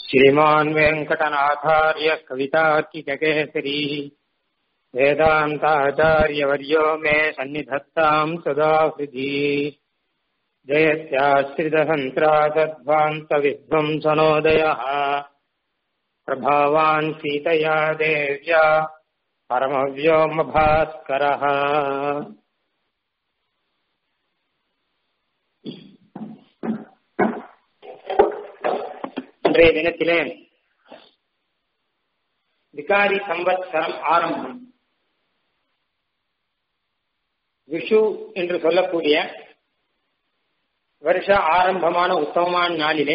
श्रीमान् वेङ्कटनाथार्य कवितार्किककेसरी वेदान्ताचार्यवर्यो मे सन्निधत्ताम् सदा हृदि जयत्याश्रितसन्त्रासध्वान्तविध्वंसनोदयः प्रभावान् सीतया देव्या परमव्योमभास्करः இன்றைய தினத்திலே விகாரி சம்பத்சரம் ஆரம்பம் விஷு என்று சொல்லக்கூடிய வருஷ ஆரம்பமான உத்தமமான நாளிலே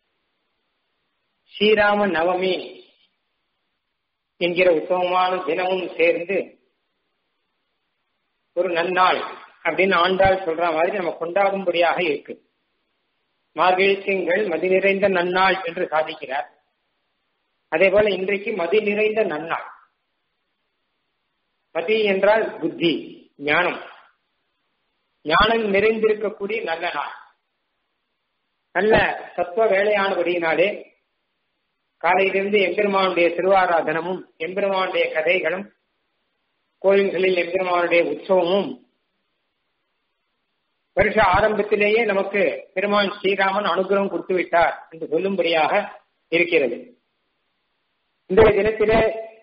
ஸ்ரீராம நவமி என்கிற உத்தமமான தினமும் சேர்ந்து ஒரு நன்னாள் அப்படின்னு ஆண்டாள் சொல்ற மாதிரி நம்ம கொண்டாடும்படியாக இருக்கு மார்கழி திங்கள் மதி நிறைந்த நன்னாள் என்று சாதிக்கிறார் அதே போல இன்றைக்கு மதி நிறைந்த நன்னாள் மதி என்றால் புத்தி ஞானம் ஞானம் நிறைந்திருக்கக்கூடிய நல்ல நாள் நல்ல சத்துவ வேலையானபடியினாலே காலையிலிருந்து எம்பெருமானுடைய திருவாராதனமும் எம்பெருமானுடைய கதைகளும் கோயில்களில் எம்பெருமானுடைய உற்சவமும் வருஷ ஆரம்பத்திலேயே நமக்கு பெருமான் ஸ்ரீராமன் அனுகிரகம் கொடுத்து விட்டார் என்று சொல்லும்படியாக இருக்கிறது இன்றைய தினத்திலே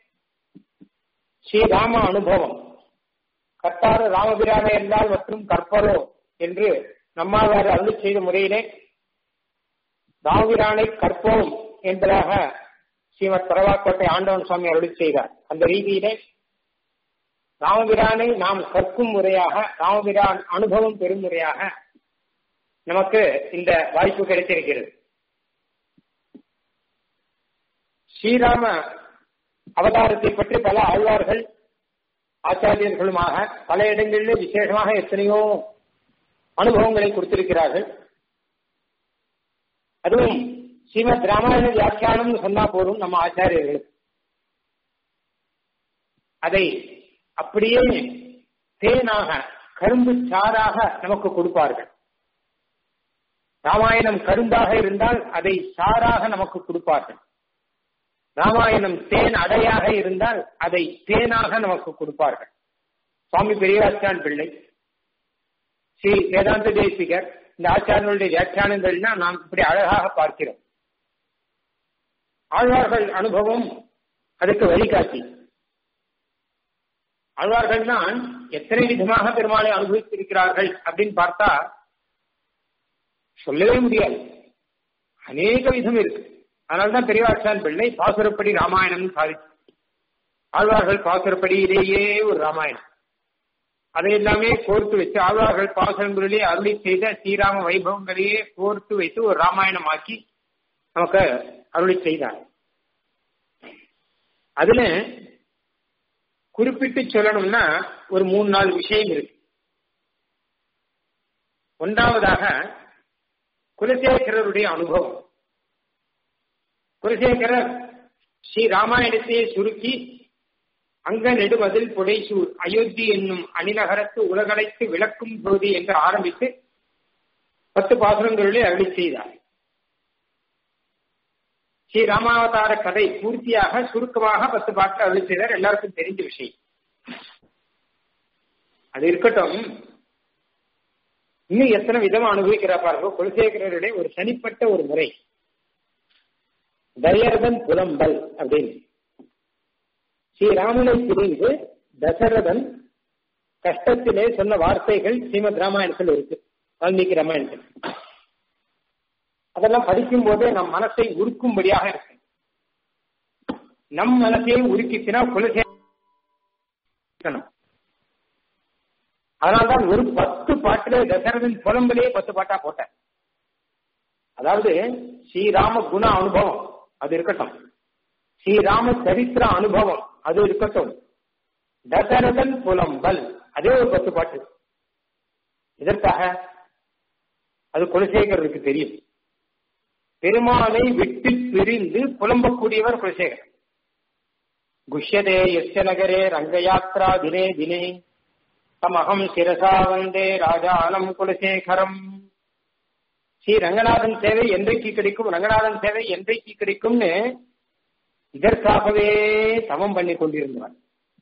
ஸ்ரீராம அனுபவம் கத்தாறு ராமபிராம என்றால் மற்றும் கற்பரோ என்று நம்மாவாறு அருள் செய்த முறையிலே ராமபிரானை கற்போம் என்பதாக ஸ்ரீமத் பரவாக்கோட்டை ஆண்டவன் சுவாமி அருள் செய்தார் அந்த ரீதியிலே ராமபிரானை நாம் கற்கும் முறையாக ராமபிரான் அனுபவம் பெறும் முறையாக நமக்கு இந்த வாய்ப்பு கிடைத்திருக்கிறது ஸ்ரீராம அவதாரத்தை பற்றி பல ஆழ்வார்கள் ஆச்சாரியர்களுமாக பல இடங்களில் விசேஷமாக எத்தனையோ அனுபவங்களை கொடுத்திருக்கிறார்கள் அதுவும் ஸ்ரீமத் ராமாயண வியாக்கியானம் சொன்னா போதும் நம்ம ஆச்சாரியர்களுக்கு அதை அப்படியே தேனாக கரும்பு சாராக நமக்கு கொடுப்பார்கள் ராமாயணம் கரும்பாக இருந்தால் அதை சாராக நமக்கு கொடுப்பார்கள் ராமாயணம் தேன் அடையாக இருந்தால் அதை தேனாக நமக்கு கொடுப்பார்கள் சுவாமி பெரியவாச்சான் பிள்ளை ஸ்ரீ வேதாந்த தேசிகர் இந்த ஆச்சாரியனுடைய வியாக்கியானங்கள்னா நாம் இப்படி அழகாக பார்க்கிறோம் ஆழ்வார்கள் அனுபவம் அதுக்கு வழிகாட்டி ஆழ்வார்கள் தான் எத்தனை விதமாக பெருமாளை அனுபவித்திருக்கிறார்கள் அப்படின்னு பார்த்தா சொல்லவே முடியாது அநேக விதம் இருக்கு அதனால்தான் பெரியவாச்சான் பிள்ளை பாசுரப்படி ராமாயணம் சாதிச்சு ஆழ்வார்கள் பாசுரப்படியிலேயே ஒரு ராமாயணம் அதை எல்லாமே கோர்த்து வச்சு ஆழ்வார்கள் பாசுரங்களிலே அருளி செய்த ஸ்ரீராம வைபவங்களையே கோர்த்து வைத்து ஒரு ராமாயணம் ஆக்கி நமக்கு அருளி செய்தார் அதுல குறிப்பிட்டு சொல்லணும்னா ஒரு மூணு நாலு விஷயம் இருக்கு ஒன்றாவதாக குலசேகரருடைய அனுபவம் குலசேகரர் ஸ்ரீ ராமாயணத்தையே சுருக்கி அங்க நெடுமதில் புடைசூர் அயோத்தி என்னும் அணிநகரத்து உலகடைத்து விளக்கும் ஜோதி என்று ஆரம்பித்து பத்து பாசுரங்களிலே அருளி செய்தார் ஸ்ரீ ராமாவதார கதை பூர்த்தியாக சுருக்கமாக பத்து பாட்டு அருள் செய்தார் எல்லாருக்கும் தெரிஞ்ச விஷயம் அது இருக்கட்டும் இன்னும் எத்தனை விதமா அனுபவிக்கிறா பாருங்க குலசேகரருடைய ஒரு தனிப்பட்ட ஒரு முறை தயரதன் புலம்பல் அப்படின்னு ஸ்ரீராமனை பிரிந்து தசரதன் கஷ்டத்திலே சொன்ன வார்த்தைகள் ஸ்ரீமத் ராமாயணத்தில் இருக்கு வால்மீகி ராமாயணத்தில் அதெல்லாம் படிக்கும் போதே நம் மனசை உருக்கும்படியாக இருக்கு நம் மனசையும் உருக்கிச்சுனா குலசேகரன் அதனால்தான் ஒரு பத்து பாட்டுல தசரதன் புலம்பலே பத்து பாட்டா போட்டேன் அதாவது ஸ்ரீராம குண அனுபவம் அது இருக்கட்டும் ஸ்ரீராம சரித்திர அனுபவம் அது இருக்கட்டும் தசரதன் புலம்பல் அதே ஒரு பத்து பாட்டு இதற்காக அது குலசேகருக்கு தெரியும் பெருமானை விட்டு பிரிந்து புலம்பக்கூடியவர் குலசேகர் குஷ்யதே எஸ்ய நகரே ரங்கயாத்ரா தினே தினே தமகம் சிரசா வந்தே ராஜானம் குலசேகரம் ஸ்ரீ ரங்கநாதன் சேவை என்றைக்கு கிடைக்கும் ரங்கநாதன் சேவை என்றைக்கு கிடைக்கும்னு இதற்காகவே தவம் பண்ணி கொண்டிருந்தவர்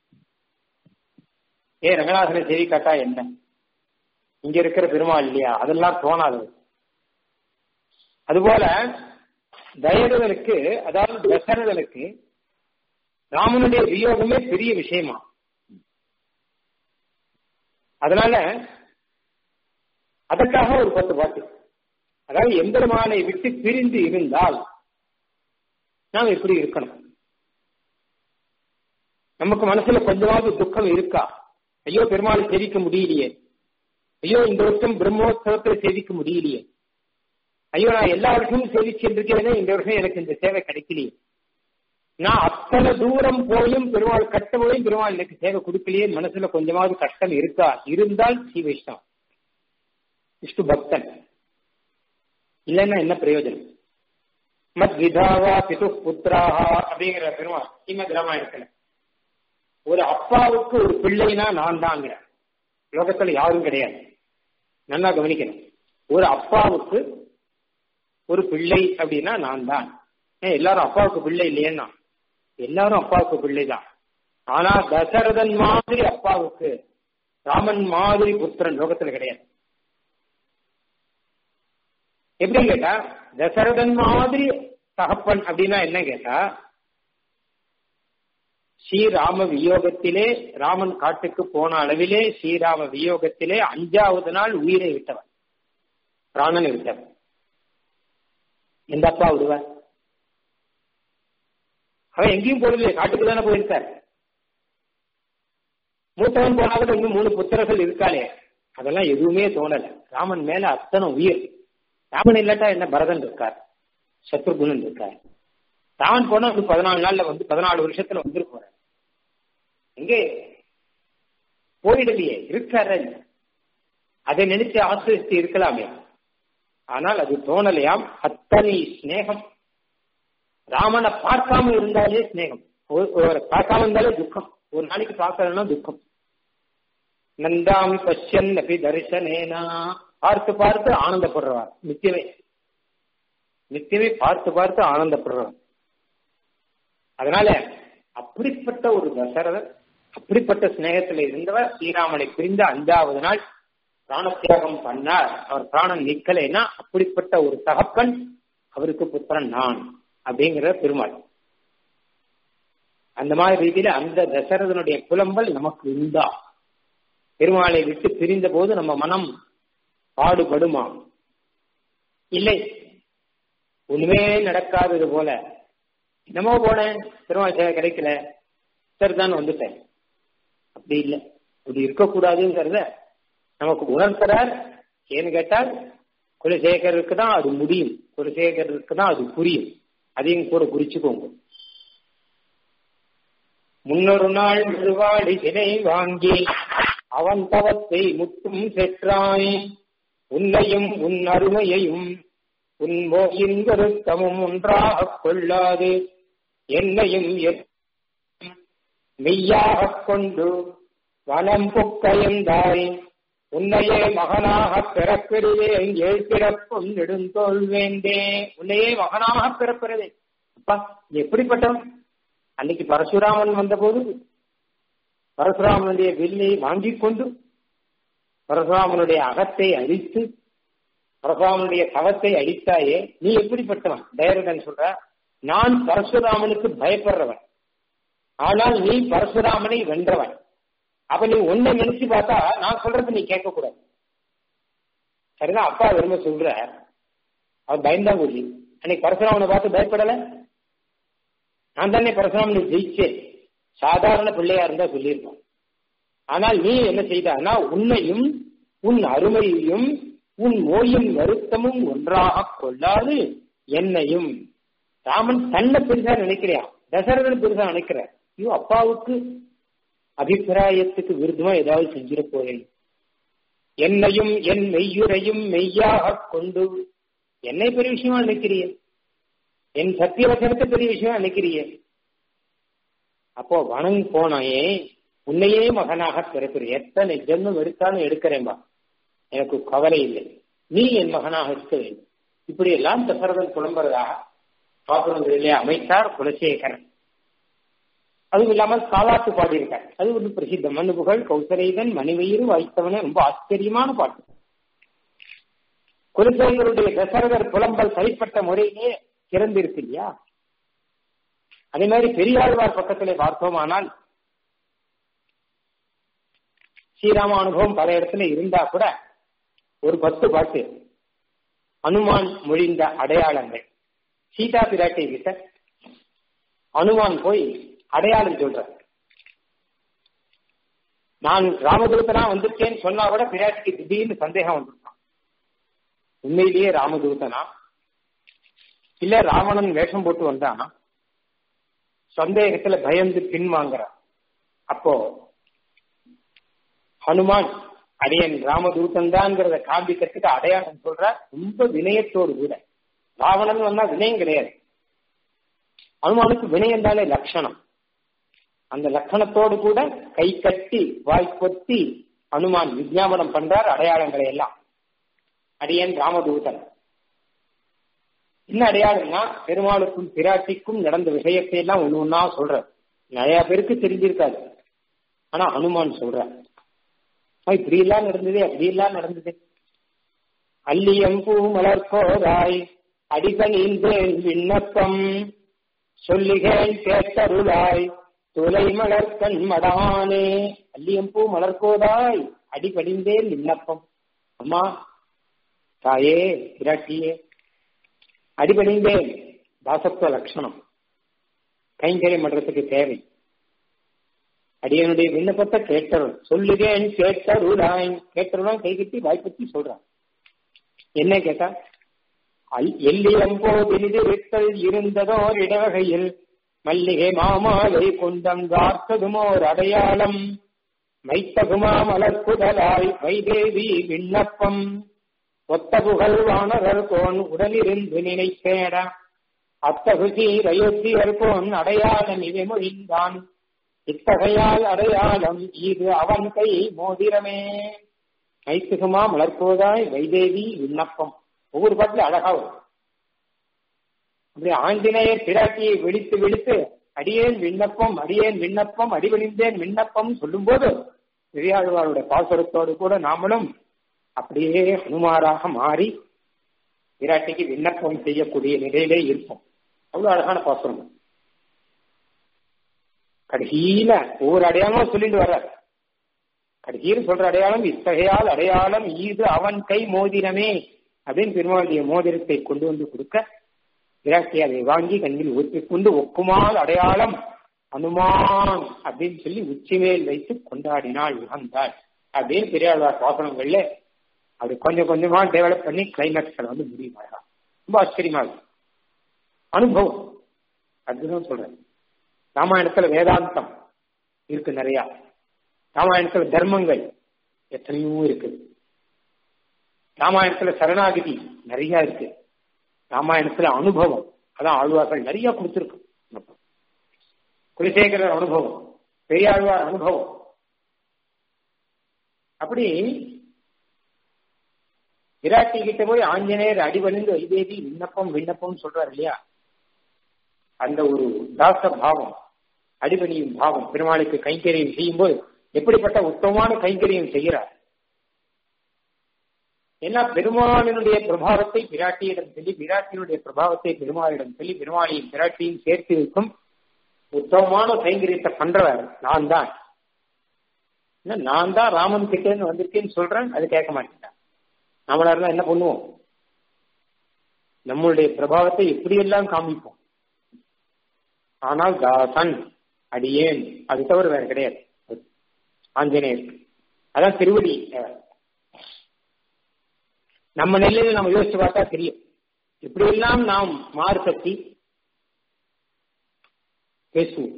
ஏ ரங்கநாதனை சேவிக்காட்டா என்ன இங்க இருக்கிற பெருமாள் இல்லையா அதெல்லாம் தோணாது அதுபோல தயரதனுக்கு அதாவது தசரதனுக்கு ராமனுடைய வியோகமே பெரிய விஷயமா அதனால அதற்காக ஒரு பத்து பாட்டு அதாவது எம்பெருமானை விட்டு பிரிந்து இருந்தால் நாம் எப்படி இருக்கணும் நமக்கு மனசுல கொஞ்சமாவது துக்கம் இருக்கா ஐயோ பெருமாளை சேவிக்க முடியலையே ஐயோ இந்த வருஷம் பிரம்மோத்சவத்துல சேவிக்க முடியலையே ஐயோ நான் எல்லா வருஷமும் சேவிச்சிருக்கேனே இந்த வருஷம் எனக்கு இந்த சேவை கிடைக்கலையே நான் அத்தனை தூரம் போயும் பெருமாள் கட்ட போயும் பெருமாள் எனக்கு சேவை கொடுக்கலையே மனசுல கொஞ்சமாவது கஷ்டம் இருக்கா இருந்தால் ஸ்ரீ வைஷ்ணவ் விஷ்ணு பக்தன் இல்லைன்னா என்ன பிரயோஜனம் மத் விதாவா பிது புத்திராஹா அப்படிங்கிற பெருமாள் ஸ்ரீமத் ராமாயணத்துல ஒரு அப்பாவுக்கு ஒரு பிள்ளைனா நான் தாங்கிற லோகத்துல யாரும் கிடையாது நல்லா கவனிக்கணும் ஒரு அப்பாவுக்கு ஒரு பிள்ளை அப்படின்னா நான் தான் ஏன் எல்லாரும் அப்பாவுக்கு பிள்ளை இல்லையேன்னா எல்லாரும் அப்பாவுக்கு பிள்ளை தான் ஆனா தசரதன் மாதிரி அப்பாவுக்கு ராமன் மாதிரி புத்திரன் லோகத்துல கிடையாது எப்படி கேட்டா தசரதன் மாதிரி தகப்பன் அப்படின்னா என்ன கேட்டா ஸ்ரீராம வியோகத்திலே ராமன் காட்டுக்கு போன அளவிலே ஸ்ரீராம வியோகத்திலே அஞ்சாவது நாள் உயிரை விட்டவன் பிராணனை விட்டவன் எந்த அப்பா விடுவார் அவன் எங்கேயும் போடலையே காட்டுக்கு தானே போயிருக்கார் மூத்தவன் போனா கூட இன்னும் மூணு புத்திரர்கள் இருக்காளே அதெல்லாம் எதுவுமே தோணல ராமன் மேல அத்தனை உயிர் ராமன் இல்லாட்டா என்ன பரதன் இருக்கார் சத்ருகுணன் இருக்கார் ராமன் போனா ஒரு பதினாலு நாள்ல வந்து பதினாலு வருஷத்துல வந்துட்டு போறார் எங்கே போயிடலையே இருக்கார அதை நினைச்சு ஆசிரித்து இருக்கலாமே ஆனால் அது தோணலையாம் அத்தனை ஸ்நேகம் ராமனை பார்க்காம இருந்தாலே ஸ்நேகம் பார்க்காம இருந்தாலே துக்கம் ஒரு நாளைக்கு பார்க்கலன்னா துக்கம் நந்தாமி பஷ்யன் அப்படி தரிசனேனா பார்த்து பார்த்து ஆனந்தப்படுறவார் நித்தியமே நித்தியமே பார்த்து பார்த்து ஆனந்தப்படுறவர் அதனால அப்படிப்பட்ட ஒரு தசரதர் அப்படிப்பட்ட சிநேகத்தில் இருந்தவர் ஸ்ரீராமனை பிரிந்த அஞ்சாவது நாள் பிராணத்தியாகம் பண்ணார் அவர் பிராணம் நிக்கலைன்னா அப்படிப்பட்ட ஒரு தகப்பன் அவருக்கு புத்திரன் நான் அப்படிங்கிற பெருமாள் அந்த மாதிரி ரீதியில அந்த தசரதனுடைய புலம்பல் நமக்கு உண்டா பெருமாளை விட்டு பிரிந்த போது நம்ம மனம் பாடுபடுமா இல்லை ஒண்ணுமே நடக்காதது போல என்னமோ போனேன் பெருமாள் சேவை கிடைக்கல சரிதான் வந்துட்டேன் அப்படி இல்லை அப்படி இருக்கக்கூடாதுங்கிறத நமக்கு உணர்த்துறார் ஏன்னு கேட்டால் குலசேகருக்கு தான் அது முடியும் குலசேகருக்கு தான் அது புரியும் அதையும் கூட குறிச்சுக்கோங்க முன்னொரு நாள் விழுவாடி சிலை வாங்கி அவன் தவத்தை முற்றும் செற்றாய் உன்னையும் உன் அருமையையும் உன் மோயின் வருத்தமும் ஒன்றாக கொள்ளாது என்னையும் மெய்யாகக் கொண்டு வனம் புக்கையந்தாய் உன்னையே மகனாக பிறப்பிடுவேன் ஏழ் பிறப்பும் நெடுந்தோல் வேண்டே உன்னையே மகனாக பிறப்பிறதே அப்பா எப்படிப்பட்டவன் அன்னைக்கு பரசுராமன் வந்தபோது பரசுராமனுடைய வில்லை வாங்கிக் கொண்டு பரசுராமனுடைய அகத்தை அழித்து பரசுராமனுடைய தவத்தை அழித்தாயே நீ எப்படிப்பட்டவன் டைரகன் சொல்ற நான் பரசுராமனுக்கு பயப்படுறவன் ஆனால் நீ பரசுராமனை வென்றவன் அப்ப நீ ஒன்ன நினைச்சு பார்த்தா நான் சொல்றது நீ கேட்க கூடாது சரிதான் அப்பா விரும்ப சொல்ற அவர் பயந்தா கூடி அன்னைக்கு பரசுராமனை பார்த்து பயப்படல நான் தானே பரசுராமனை ஜெயிச்சேன் சாதாரண பிள்ளையா இருந்தா சொல்லியிருப்பான் ஆனால் நீ என்ன செய்தானா உன்னையும் உன் அருமையையும் உன் ஓயும் வருத்தமும் ஒன்றாக கொள்ளாது என்னையும் ராமன் தன்னை பெருசா நினைக்கிறியான் தசரதன் பெருசா நினைக்கிற ஐயோ அப்பாவுக்கு அபிப்பிராயத்துக்கு விருத்தமா ஏதாவது செஞ்சிட போறேன் என்னையும் என் மெய்யுரையும் மெய்யாக கொண்டு என்னை பெரிய விஷயமா நினைக்கிறிய என் சத்தியவசனத்தை பெரிய விஷயமா நினைக்கிறிய அப்போ வணங்கி போனாயே உன்னையே மகனாக பிறப்பிற எத்தனை ஜென்மம் எடுத்தாலும் எடுக்கிறேன்பா எனக்கு கவலை இல்லை நீ என் மகனாக இருக்க வேண்டும் இப்படி எல்லாம் தசரதன் புலம்புறதாக பாசுரங்களிலே அமைத்தார் குலசேகரன் அதுவும் இல்லாமல் காலாட்டு பாடியிருக்கார் அது ஒரு பிரசித்த மண்ணு புகழ் கௌசரைதன் மணிவயிறு வாய்த்தவன ரொம்ப ஆச்சரியமான பாட்டு குலசேகருடைய தசரதர் புலம்பல் சரிப்பட்ட முறையிலே சிறந்திருக்கு இல்லையா அதே மாதிரி பெரியாழ்வார் பக்கத்திலே பார்த்தோமானால் ஸ்ரீராம அனுபவம் பல இடத்துல இருந்தா கூட ஒரு பத்து பாட்டு அனுமான் மொழிந்த அடையாளங்கள் சீதா பிராட்டி கிட்ட அனுமான் போய் அடையாளம் சொல்ற நான் ராமதூதனா வந்திருக்கேன்னு சொன்னா கூட பிராட்டிக்கு திடீர்னு சந்தேகம் வந்துருக்கான் உண்மையிலேயே ராமதூதனா இல்ல ராவணன் வேஷம் போட்டு வந்தானா சந்தேகத்துல பயந்து பின்வாங்குறான் அப்போ ஹனுமான் அடையன் ராமதூதன் தான்ங்கிறத காண்பிக்கிறதுக்கு அடையாளம் சொல்ற ரொம்ப வினயத்தோடு கூட ராவணன் வந்தா வினயம் கிடையாது ஹனுமானுக்கு வினயம் தானே லட்சணம் அந்த லட்சணத்தோடு கூட கை கட்டி வாய் கொத்தி ஹனுமான் விஜயாபனம் பண்றார் அடையாளங்களை எல்லாம் அடியன் ராமதூதன் என்ன அடையாளம்னா பெருமாளுக்கும் பிராட்டிக்கும் நடந்த விஷயத்தை எல்லாம் ஒண்ணு ஒன்னா சொல்ற நிறைய பேருக்கு தெரிஞ்சிருக்காது ஆனா ஹனுமான் சொல்ற இப்படி எல்லாம் நடந்தது அப்படி எல்லாம் நடந்தது அல்லியம் பூ மலர்கோதாய் அடிபணிந்தேன் விண்ணப்பம் சொல்லுகேன் கேட்டருளாய் துளை மலர்கண் மடானே அல்லியம்பூ மலர்கோதாய் அடிபடிந்தேன் விண்ணப்பம் அம்மா தாயே பிராட்டியே அடிபணிந்தேன் தாசத்துவ லட்சணம் கைங்கரியம் பண்றதுக்கு தேவை அடியனுடைய விண்ணப்பத்தை கேட்டருள் சொல்லுகேன் கேட்டருளாய் கேட்டருளாய் கைகட்டி வாய்ப்பத்தி சொல்றான் என்ன கேட்டா எல்லியம்போ தினிது விட்டல் இருந்ததோர் இடவகையில் மல்லிகை மாமாலை குண்டம் கார்த்ததுமோர் அடையாளம் மைத்தகுமா மலர்குதலாய் வைதேவி விண்ணப்பம் ஒத்த புகழ் வானரர் கோன் உடலிருந்து நினைத்தேட அத்தகு சீரயோத்தியர் கோன் அடையாளம் இவை மொழிந்தான் இத்தகையால் அடையாளம் இது அவன் கை மோதிரமே மைத்துகுமா மலர்கோதாய் வைதேவி விண்ணப்பம் ஒவ்வொரு பாட்டுல அழகா வரும் அப்படி ஆஞ்சநேயர் பிராட்டியை விழித்து விழித்து அடியேன் விண்ணப்பம் அடியேன் விண்ணப்பம் அடிவழிந்தேன் விண்ணப்பம் சொல்லும்போது பெரியாழ்வாருடைய பாசுரத்தோடு கூட நாமளும் அப்படியே ஹனுமாராக மாறி விராட்டிக்கு விண்ணப்பம் செய்யக்கூடிய நிலையிலே இருப்போம் அவ்வளவு அழகான பாசுரம் கடைசியில ஒவ்வொரு அடையாளமும் சொல்லிட்டு வர்ற கடைசியில் சொல்ற அடையாளம் இத்தகையால் அடையாளம் இது அவன் கை மோதிரமே அப்படின்னு பெருமாளுடைய மோதிரத்தை கொண்டு வந்து கொடுக்க விராட்டி அதை வாங்கி கண்ணில் ஊற்றிக் கொண்டு ஒக்குமால் அடையாளம் அனுமான் அப்படின்னு சொல்லி உச்சி மேல் வைத்து கொண்டாடினாள் உகந்தாள் அப்படின்னு பெரியாழ்வார் பாசனங்கள்ல அது கொஞ்சம் கொஞ்சமா டெவலப் பண்ணி கிளைமேக்ஸ்ல வந்து முடியும் ரொம்ப ஆச்சரியமா இருக்கு அனுபவம் அதுதான் சொல்றேன் ராமாயணத்துல வேதாந்தம் இருக்கு நிறைய ராமாயணத்துல தர்மங்கள் எத்தனையோ இருக்கு ராமாயணத்துல சரணாகிதி நிறைய இருக்கு ராமாயணத்துல அனுபவம் அதான் ஆழ்வார்கள் நிறைய கொடுத்துருக்கு குலசேகரர் அனுபவம் பெரியாழ்வார் அனுபவம் அப்படி விராட்டி கிட்ட போய் ஆஞ்சநேயர் அடிபணிந்து வைதேவி விண்ணப்பம் விண்ணப்பம் சொல்றாரு இல்லையா அந்த ஒரு தாச பாவம் அடிபணியும் பாவம் பெருமாளுக்கு கைங்கரியம் செய்யும் போது எப்படிப்பட்ட உத்தமமான கைங்கரியம் செய்கிறார் ஏன்னா பெருமாளினுடைய பிரபாவத்தை பிராட்டியிடம் சொல்லி பிராட்டியினுடைய பிரபாவத்தை பெருமாளிடம் சொல்லி பெருமாளையும் பிராட்டியும் சேர்த்து வைக்கும் உத்தமமான கைங்கரியத்தை பண்றவர் நான் தான் நான் தான் ராமன் கிட்டேன்னு வந்திருக்கேன்னு சொல்றேன் அது கேட்க மாட்டேன் நம்மளா இருந்தா என்ன பண்ணுவோம் நம்மளுடைய பிரபாவத்தை எப்படியெல்லாம் காமிப்போம் ஆனால் தாசன் அடியேன் அது தவிர வேற கிடையாது ஆஞ்சநேயர் அதான் திருவடி நம்ம நிலையில நம்ம யோசிச்சு பார்த்தா தெரியும் இப்படியெல்லாம் நாம் மாறு கட்டி பேசுவோம்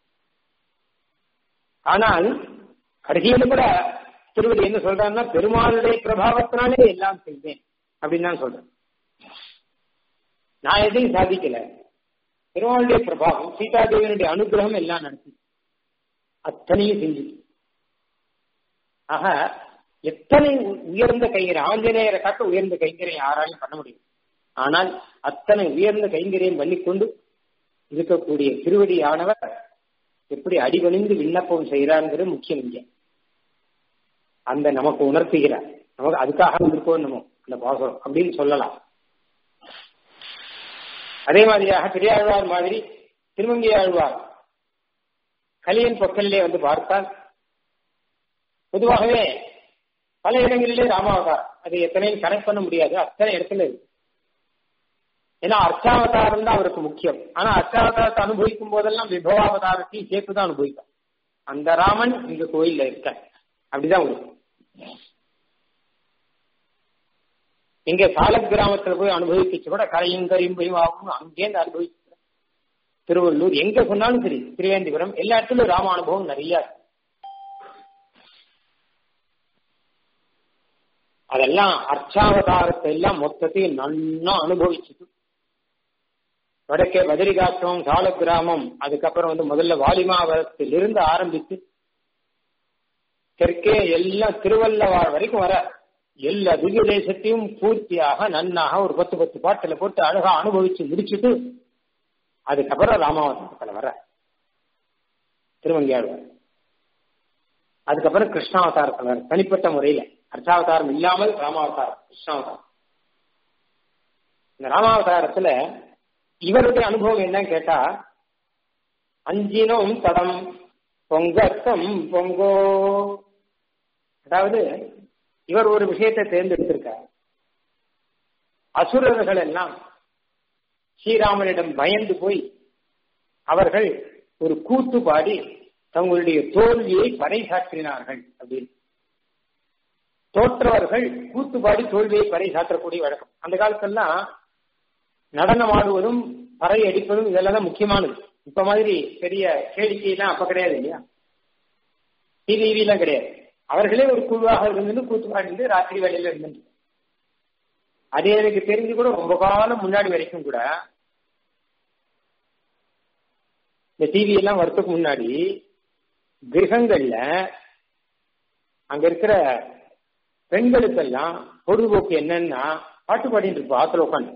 ஆனால் கடைசியில கூட திருவடி என்ன சொல்றாங்கன்னா பெருமாளுடைய பிரபாவத்தினாலே எல்லாம் செய்வேன் அப்படின்னு தான் சொல்றேன் நான் எதையும் சாதிக்கல பெருமாளுடைய பிரபாவம் சீதாதேவியனுடைய அனுகிரகம் எல்லாம் நடத்தி அத்தனையும் செஞ்சு ஆக எத்தனை உயர்ந்த கைங்கரை ஆஞ்சநேயரை காட்ட உயர்ந்த கைங்கரை யாராலையும் பண்ண முடியும் ஆனால் அத்தனை உயர்ந்த கைங்கரியம் பண்ணிக்கொண்டு இருக்கக்கூடிய திருவடியானவர் எப்படி அடிபணிந்து விண்ணப்பம் செய்கிறாங்கிறது முக்கியம் இங்க அந்த நமக்கு உணர்த்துகிறார் நமக்கு அதுக்காக வந்திருக்கோம் நம்ம அந்த பாசம் அப்படின்னு சொல்லலாம் அதே மாதிரியாக பெரியாழ்வார் மாதிரி திருமங்கை ஆழ்வார் கலியன் பொக்கலிலே வந்து பார்த்தால் பொதுவாகவே பல இடங்களிலே ராமாவதாரம் அது எத்தனையும் கனெக்ட் பண்ண முடியாது அத்தனை இடத்துல இருக்கு ஏன்னா அர்ச்சாவதாரம் தான் அவருக்கு முக்கியம் ஆனா அர்ச்சாவதாரத்தை அனுபவிக்கும் போதெல்லாம் விபவாவதாரத்தையும் சேர்த்து தான் அனுபவிப்பார் அந்த ராமன் இங்க கோயில்ல இருக்க அப்படிதான் வரும் இங்க சால கிராமத்துல போய் அனுபவிச்சு கூட கரையும் கரியும் ஆகும் அங்கேருந்து அனுபவிச்சு திருவள்ளூர் எங்க சொன்னாலும் சரி திருவேந்திபுரம் எல்லா இடத்துலயும் ராம அனுபவம் நிறைய இருக்கு அதெல்லாம் அர்ச்சாவதாரத்தை எல்லாம் மொத்தத்தையும் நன்னா அனுபவிச்சுட்டு வடக்கே பதரிகாட்சம் சால கிராமம் அதுக்கப்புறம் வந்து முதல்ல வாலிமாவரத்தில் இருந்து ஆரம்பித்து தெற்கே எல்லாம் திருவள்ளவார் வரைக்கும் வர எல்லா திவ்ய தேசத்தையும் பூர்த்தியாக நன்னாக ஒரு பத்து பத்து பாட்டுல போட்டு அழகா அனுபவிச்சு முடிச்சுட்டு அதுக்கப்புறம் ராமாவதாரத்துல வர திருவங்கியாழ்வார் அதுக்கப்புறம் கிருஷ்ணாவதாரத்துல வர தனிப்பட்ட முறையில அர்ச்சாவதாரம் இல்லாமல் ராமாவதாரம் கிருஷ்ணாவதாரம் இந்த ராமாவதாரத்துல இவருடைய அனுபவம் என்னன்னு கேட்டா அஞ்சினோம் தடம் பொங்கத்தம் பொங்கோ அதாவது இவர் ஒரு விஷயத்தை தேர்ந்தெடுத்திருக்கார் அசுரர்கள் எல்லாம் ஸ்ரீராமனிடம் பயந்து போய் அவர்கள் ஒரு கூத்து பாடி தங்களுடைய தோல்வியை பறைசாற்றினார்கள் அப்படின்னு தோற்றவர்கள் கூத்து பாடி தோல்வியை பறைசாற்றக்கூடிய வழக்கம் அந்த காலத்தெல்லாம் நடனம் ஆடுவதும் பறை அடிப்பதும் இதெல்லாம் தான் முக்கியமானது இப்ப மாதிரி பெரிய கேளிக்கையெல்லாம் அப்ப கிடையாது இல்லையா டிவி எல்லாம் கிடையாது அவர்களே ஒரு குழுவாக இருந்து கூத்து பாடிந்து ராத்திரி வேலையில இருந்து அது எனக்கு தெரிஞ்சு கூட ரொம்ப காலம் முன்னாடி வரைக்கும் கூட இந்த டிவி எல்லாம் வரத்துக்கு முன்னாடி கிரகங்கள்ல அங்க இருக்கிற பெண்களுக்கெல்லாம் பொழுதுபோக்கு என்னன்னா பாட்டு பாடிட்டு இருப்போம் ஆத்துல உட்காந்து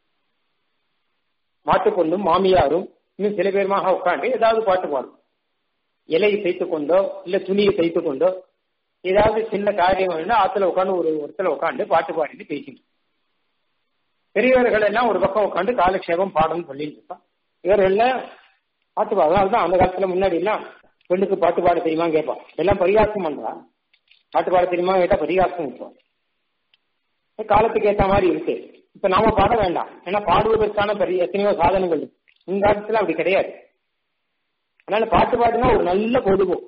மாட்டு பொண்ணும் மாமியாரும் இன்னும் சில பேருமாக உட்காந்து ஏதாவது பாட்டு பாடும் இலையை தைத்து கொண்டோ இல்ல துணியை தைத்து கொண்டோ ஏதாவது சின்ன காரியம் வேணும்னா ஆத்துல உட்காந்து ஒரு இடத்துல உட்காந்து பாட்டு பாடிட்டு பேசிட்டு பெரியவர்கள் எல்லாம் ஒரு பக்கம் உட்காந்து காலக்ஷேபம் பாடணும்னு சொல்லிட்டு இருப்பான் இவர்கள் பாட்டு பாடு அதுதான் அந்த காலத்துல முன்னாடி எல்லாம் பெண்ணுக்கு பாட்டு பாட தெரியுமா கேட்பான் எல்லாம் பரிகாசம் பண்றா பாட்டு பாட தெரியுமா கேட்டா பரிகாசம் வைப்போம் காலத்துக்கு ஏத்த மாதிரி இருக்கு இப்ப நாம பாட வேண்டாம் ஏன்னா பாடுவதற்கான பெரிய எத்தனையோ சாதனங்கள் இருக்கு இந்த காலத்துல அப்படி கிடையாது அதனால பாட்டு பாடுனா ஒரு நல்ல பொழுதுபோக்கு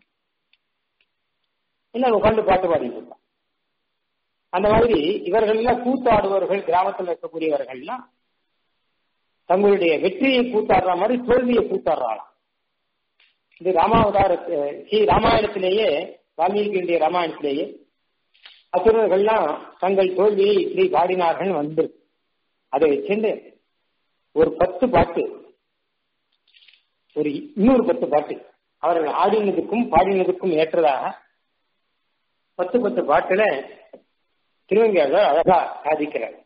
இல்ல உட்காந்து பாட்டு பாடிட்டு இருப்பான் அந்த மாதிரி இவர்கள் எல்லாம் கூத்தாடுபவர்கள் கிராமத்தில் இருக்கக்கூடியவர்கள்லாம் தங்களுடைய வெற்றியை கூத்தாடுற மாதிரி தோல்வியை கூத்தாடுறாளாம் இது ராமாவதார ஸ்ரீ ராமாயணத்திலேயே வால்மீகியுடைய ராமாயணத்திலேயே அசுரர்கள்லாம் தங்கள் தோல்வியை இப்படி பாடினார்கள் வந்து அதை வச்சுட்டு ஒரு பத்து பாட்டு ஒரு இன்னொரு பத்து பாட்டு அவர்கள் ஆடினதுக்கும் பாடினதுக்கும் ஏற்றதாக பத்து பத்து பாட்டுல திருவங்கியாளர் அழகா சாதிக்கிறார்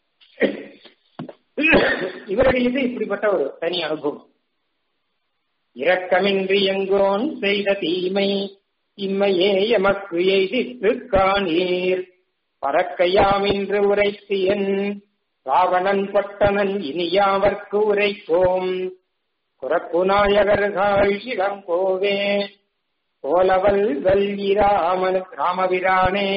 இவருடைய இது இப்படிப்பட்ட ஒரு தனி அனுபவம் இரக்கமின்றி எங்கோன் செய்த தீமை இம்மையே எமக்கு எய்தித்து காணீர் பறக்கையாமின்று உரைத்தியன் ராவணன் பட்டணன் இனியாவர்க்கு உரைப்போம் குறப்பு நாயகர்கள் இளங்கோவே கோலவல் வல்லிராமன் ராமபிரானே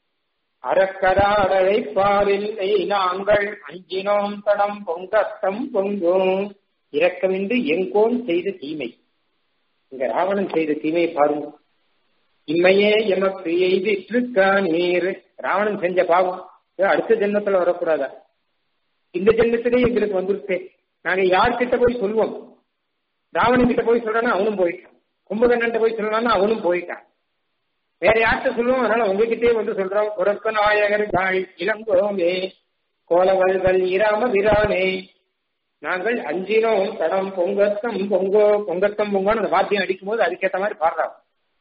அறக்கராடழைப்பாரில்லை நாங்கள் அஞ்சினோம் தடம் பொங்கத்தம் பொங்கும் இரக்கமின்றி எங்கோன் செய்த தீமை இங்க ராவணன் செய்த தீமையை பாருங்க இம்மையே எமக்கு எய்திற்று நீர் ராவணன் செஞ்ச பாவம் அடுத்த ஜென்மத்துல வரக்கூடாதா இந்த ஜென்மத்திலே எங்களுக்கு வந்துருச்சு நாங்க யார்கிட்ட போய் சொல்லுவோம் ராவணன் கிட்ட போய் சொல்றானா அவனும் போயிட்டான் கும்பகர்ணன் போய் சொல்றானா அவனும் போயிட்டான் வேற யார்கிட்ட சொல்லுவோம் அதனால உங்ககிட்டயே வந்து சொல்றோம் உறக்க நாயகர் இளங்கோமே கோலவல்கள் இராம விரானே நாங்கள் அஞ்சினோம் தடம் பொங்கத்தம் பொங்கோ பொங்கத்தம் பொங்கோன்னு அந்த வாத்தியம் அடிக்கும் போது அதுக்கேற்ற மாதிரி பாடுறோம்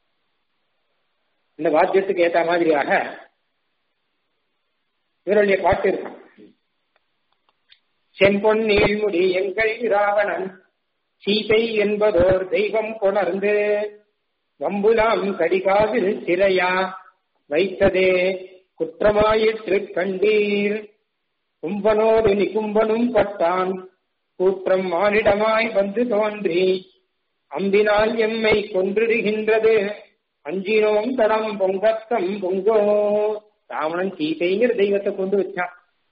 இந்த வாத்தியத்துக்கு ஏற்ற மாதிரியாக இவருடைய பாட்டு இருக்கும் செம்பொன் நீழ்முடி எங்கள் ராவணன் சீதை என்பதோர் தெய்வம் கொணர்ந்து வம்புலாம் கடிகாவில் சிறையா வைத்ததே குற்றமாயிற்று கண்டீர் கும்பனோடு நிகும்பனும் பட்டான் கூற்றம் மானிடமாய் வந்து தோன்றி அம்பினால் எம்மை கொன்றிடுகின்றது அஞ்சினோம் தடம் பொங்கத்தம் பொங்கோ ராவணன் சீதைங்கிற தெய்வத்தை கொண்டு வச்சான்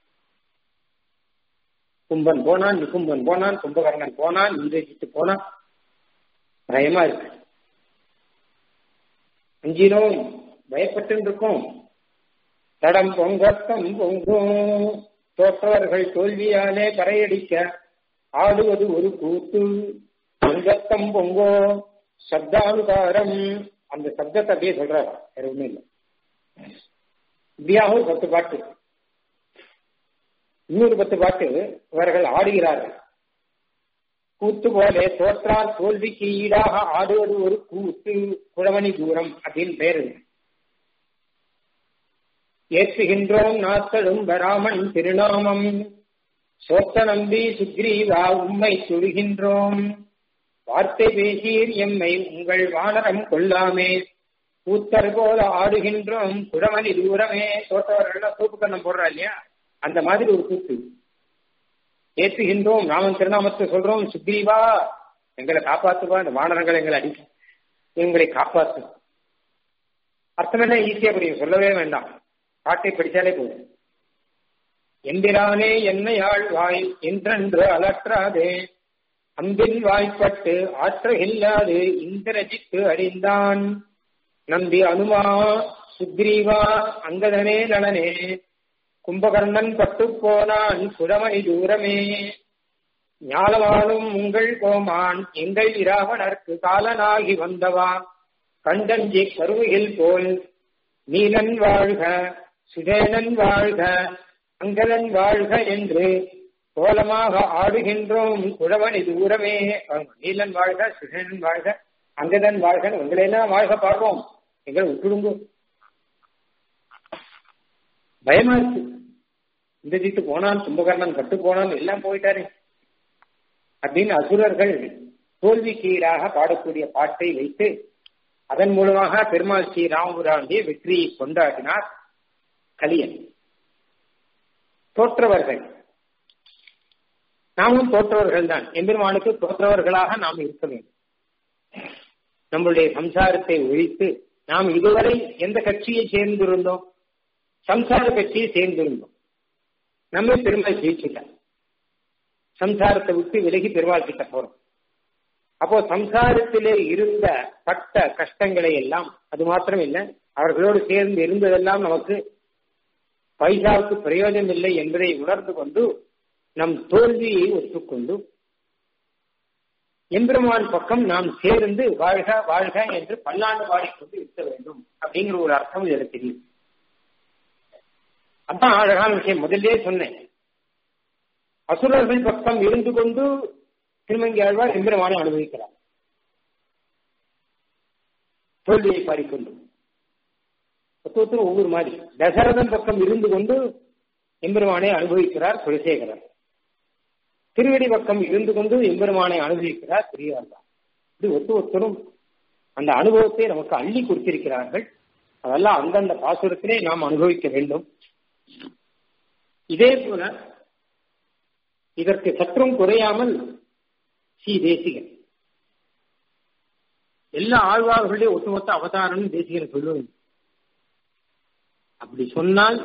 கும்பன் போனான் நிகும்பன் போனான் கும்பகர்ணன் போனான் இந்திரஜித்து போனான் பயமா இருக்கு அஞ்சினோம் பயப்பட்டு இருக்கோம் தடம் பொங்கத்தம் பொங்கும் தோற்றவர்கள் தோல்வியாலே கரையடிக்க ஆடுவது ஒரு கூத்து பொங்கத்தம் பொங்கோ சப்தானுகாரம் அந்த சப்தத்தை அப்படியே சொல்றாரு வேற ஒண்ணும் இல்லை இப்படியாக ஒரு பத்து பாட்டு இன்னொரு பத்து பாட்டு இவர்கள் ஆடுகிறார்கள் கூத்து போல தோற்றால் தோல்விக்கு ஈடாக ஆடுவது ஒரு கூத்து குழவனி தூரம் அப்படின்னு பேரு ஏற்றுகின்றோம் நாத்தழும் வராமன் திருநாமம் சோத்த நம்பி சுக்ரீவா உம்மை சுடுகின்றோம் வார்த்தை பேசீர் எம்மை உங்கள் வானரம் கொள்ளாமே கூத்தர் போல ஆடுகின்றோம் குடமணி தூரமே தோற்றவர்கள் தூப்பு கண்ணம் போடுறா இல்லையா அந்த மாதிரி ஒரு கூத்து ஏற்றுகின்றோம் ராமன் திருநாமத்தை சொல்றோம் சுக்ரீவா எங்களை காப்பாத்துவா இந்த வானரங்கள் எங்களை அடி எங்களை காப்பாத்து அர்த்தமெல்லாம் ஈஸியா புரியும் சொல்லவே வேண்டாம் பாட்டை படிச்சாலே போதும் எந்திரானே என்னை ஆழ்வாய் என்றென்று அலற்றாதே அம்பின் வாய்ப்பட்டு ஆற்றகில்லாது இந்திரஜித்து அறிந்தான் நம்பி அனுமா சுக்ரீவா அங்கதனே நலனே கும்பகர்ணன் பட்டு போனான் சுடமணி தூரமே ஞாலவாளும் உங்கள் கோமான் எங்கள் இராவணர்க்கு காலனாகி வந்தவா கண்டஞ்சி கருவியில் போல் நீலன் வாழ்க சுதேனன் வாழ்க அங்கதன் வாழ்க என்று கோலமாக ஆடுகின்றோம் குழவனி தூரமே நீலன் வாழ்க சுதேனன் வாழ்க அங்கதன் வாழ்க உங்களெல்லாம் வாழ்க பார்ப்போம் எங்களை விட்டுடுங்க பயமா இருக்கு இந்த ஜீத்து போனான் கும்பகர்ணன் கட்டு போனான் எல்லாம் போயிட்டாரு அப்படின்னு அசுரர்கள் தோல்விக்கு ஈடாக பாடக்கூடிய பாட்டை வைத்து அதன் மூலமாக பெருமாள் ஸ்ரீ ராமபுரானுடைய வெற்றியை கொண்டாடினார் கலியன் தோற்றவர்கள் நாமும் தோற்றவர்கள் தான் எம்பெருமானுக்கு தோற்றவர்களாக நாம் இருக்க வேண்டும் நம்மளுடைய சம்சாரத்தை ஒழித்து நாம் இதுவரை எந்த கட்சியை சேர்ந்திருந்தோம் சம்சார கட்சியை சேர்ந்திருந்தோம் நம்ம பெருமாள் ஜெயிச்சுட்டார் சம்சாரத்தை விட்டு விலகி பெருமாள் கிட்ட போறோம் அப்போ சம்சாரத்திலே இருந்த பட்ட கஷ்டங்களை எல்லாம் அது மாத்திரம் இல்லை அவர்களோடு சேர்ந்து இருந்ததெல்லாம் நமக்கு பைசாவுக்கு பிரயோஜனம் இல்லை என்பதை உணர்ந்து கொண்டு நம் தோல்வியை ஒத்துக்கொண்டு எம்பெருமான் பக்கம் நாம் சேர்ந்து வாழ்க வாழ்க என்று பல்லாண்டு பாடிக்கொண்டு இருக்க வேண்டும் அப்படிங்கிற ஒரு அர்த்தம் இதுல தெரியும் அதான் அழகான விஷயம் முதல்லே சொன்னேன் அசுரர்கள் பக்கம் இருந்து கொண்டு திருமங்கி ஆழ்வார் எம்பெருமானை அனுபவிக்கிறார் தோல்வியை பாடிக்கொண்டு ஒருத்தர் ஒவ்வொரு மாதிரி தசரதன் பக்கம் இருந்து கொண்டு எம்பெருமானை அனுபவிக்கிறார் குலசேகரர் திருவடி பக்கம் இருந்து கொண்டு எம்பெருமானை அனுபவிக்கிறார் பெரியார்தான் இது ஒத்து ஒருத்தரும் அந்த அனுபவத்தை நமக்கு அள்ளி கொடுத்திருக்கிறார்கள் அதெல்லாம் அந்தந்த பாசுரத்திலே நாம் அனுபவிக்க வேண்டும் இதே போல இதற்கு சற்றும் குறையாமல் ஸ்ரீ தேசிகன் எல்லா ஆழ்வார்களுடைய ஒட்டுமொத்த அவதாரம் தேசிகன் சொல்லுவேன் அப்படி சொன்னால்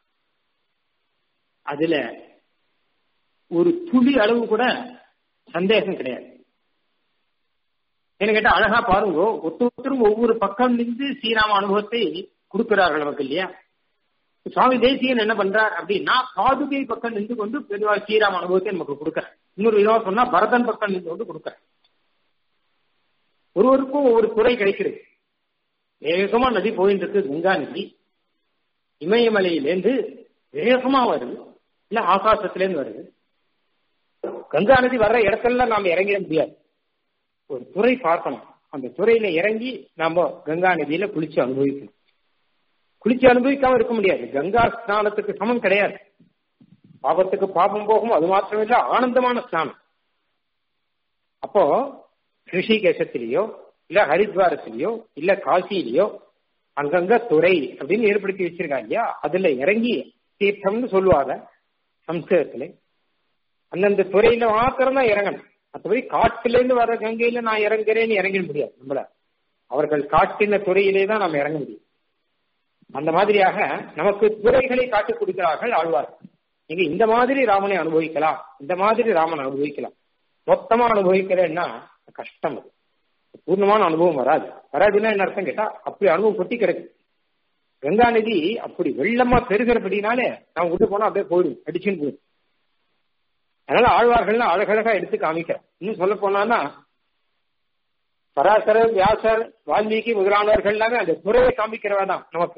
அதுல ஒரு துளி அளவு கூட சந்தேகம் கிடையாது என்ன கேட்டா அழகா பாருங்க ஒருத்தரும் ஒவ்வொரு பக்கம் நின்று ஸ்ரீராம அனுபவத்தை கொடுக்கிறார்கள் நமக்கு இல்லையா சுவாமி தேசியன் என்ன பண்றார் அப்படின்னா பாதுகை பக்கம் நின்று கொண்டு பெருவாள் ஸ்ரீராம அனுபவத்தை நமக்கு கொடுக்குறார் இன்னொரு விதமா சொன்னா பரதன் பக்கம் நின்று கொண்டு கொடுக்குறார் ஒருவருக்கும் ஒவ்வொரு துறை கிடைக்கிறது வேகமா நதி போயிட்டு இருக்கு கங்கா நதி இமயமலையிலேருந்து வேகமா வருது இல்ல ஆகாசத்திலேருந்து வருது கங்கா நதி வர்ற இடத்துல நாம இறங்கிட முடியாது ஒரு துறை பார்க்கணும் அந்த துறையில இறங்கி நாம கங்கா நதியில குளிச்சு அனுபவிக்கணும் குளிச்சு அனுபவிக்காம இருக்க முடியாது கங்கா ஸ்நானத்துக்கு சமம் கிடையாது பாபத்துக்கு பாபம் போகும் அது மாத்திரமில்ல ஆனந்தமான ஸ்நானம் அப்போ ரிஷிகேசத்திலேயோ இல்ல ஹரித்வாரத்திலேயோ இல்ல காசியிலேயோ அங்கங்க துறை அப்படின்னு ஏற்படுத்தி வச்சிருக்காங்க இல்லையா அதுல இறங்கி தீர்த்தம்னு சொல்லுவாங்க சம்ஸ்கிருதத்துல அந்தந்த துறையில மாத்திரம் தான் இறங்கணும் மற்றபடி காட்டுல இருந்து வர கங்கையில நான் இறங்குறேன்னு இறங்கிட முடியாது நம்மள அவர்கள் காட்டின துறையிலே தான் நம்ம இறங்க முடியும் அந்த மாதிரியாக நமக்கு துறைகளை காட்டிக் கொடுக்கிறார்கள் ஆழ்வார் நீங்க இந்த மாதிரி ராமனை அனுபவிக்கலாம் இந்த மாதிரி ராமனை அனுபவிக்கலாம் மொத்தமா அனுபவிக்கிறேன்னா கஷ்டம் அது பூர்ணமான அனுபவம் வராது வராதுன்னா என்ன அர்த்தம் கேட்டா அப்படி அனுபவம் கொட்டி கிடக்கு கங்கா நதி அப்படி வெள்ளமா பெருகிறபடினாலே நான் விட்டு போனா அப்படியே போயிடும் அடிச்சுன்னு போயிடும் அதனால ஆழ்வார்கள்லாம் அழகழகா எடுத்து காமிக்கிறேன் இன்னும் சொல்ல போனான்னா பராசரர் வியாசர் வால்மீகி முதலானவர்கள் எல்லாமே அந்த துறையை காமிக்கிறவா தான் நமக்கு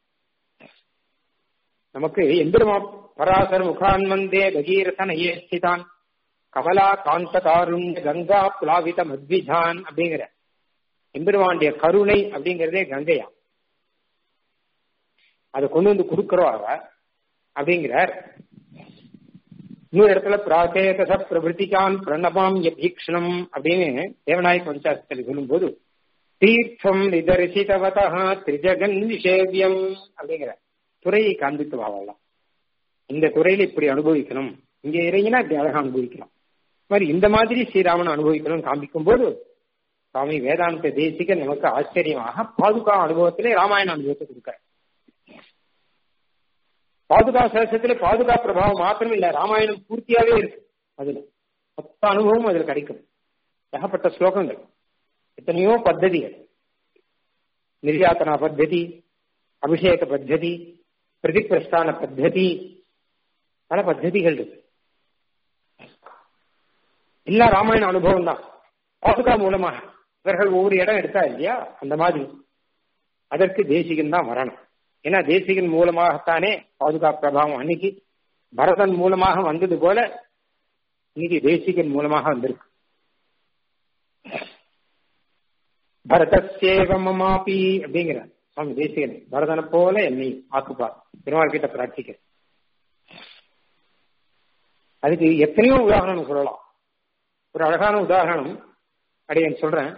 நமக்கு எம்பெருமா பராசர முகான்மந்தே பகீரசன் ஐயேஸ்திதான் கமலா காந்த காருண்ய கங்கா புலாவித மத்விஜான் அப்படிங்கிற எம்பெருமாண்டிய கருணை அப்படிங்கிறதே கங்கையா அதை கொண்டு வந்து கொடுக்கிறவாங்க அப்படிங்கிறார் இன்னொரு இடத்துல பிராச்சேதச பிரபிருத்திகான் பிரணபாம் யபீக்ஷணம் அப்படின்னு தேவநாயக பஞ்சாசத்தில் சொல்லும்போது தீர்த்தம் நிதர்சிதவதா திரிஜகன் நிஷேவியம் அப்படிங்கிற துறையை காண்பித்து வாழலாம் இந்த துறையில இப்படி அனுபவிக்கணும் இங்க இறங்கினா இப்படி அழகா அனுபவிக்கலாம் மாதிரி இந்த மாதிரி ஸ்ரீராமன் அனுபவிக்கணும் காண்பிக்கும் போது சுவாமி வேதாந்த தேசிக நமக்கு ஆச்சரியமாக பாதுகா அனுபவத்திலே ராமாயண அனுபவத்தை கொடுக்கிறார் பாதுகா சேஷத்துல பாதுகா பிரபாவம் மாத்திரம் இல்ல ராமாயணம் பூர்த்தியாவே இருக்கு அதுல மொத்த அனுபவம் அதுல கிடைக்கும் ஏகப்பட்ட ஸ்லோகங்கள் எத்தனையோ பத்ததிகள் நிர்யாத்தனா பத்ததி அபிஷேக பத்ததி பிரதிபிரஸ்தான பத்ததி பல பத்ததிகள் இருக்கு எல்லா ராமாயண அனுபவம் தான் பாதுகா மூலமாக இவர்கள் ஒவ்வொரு இடம் எடுத்தா இல்லையா அந்த மாதிரி அதற்கு தேசிகன் தான் வரணும் ஏன்னா தேசிகன் மூலமாகத்தானே பாதுகா பிரபாவம் அன்னைக்கு பரதன் மூலமாக வந்தது போல இன்னைக்கு தேசிகன் மூலமாக வந்திருக்கு பரதசேவமாபி அப்படிங்கிற சுவாமி தேசிகன் பரதனை போல என்னை ஆக்குப்பா பெருமாள் கிட்ட பிரார்த்திக்க அதுக்கு எத்தனையோ உதாரணம் சொல்லலாம் ஒரு அழகான உதாரணம் அடியன் சொல்றேன்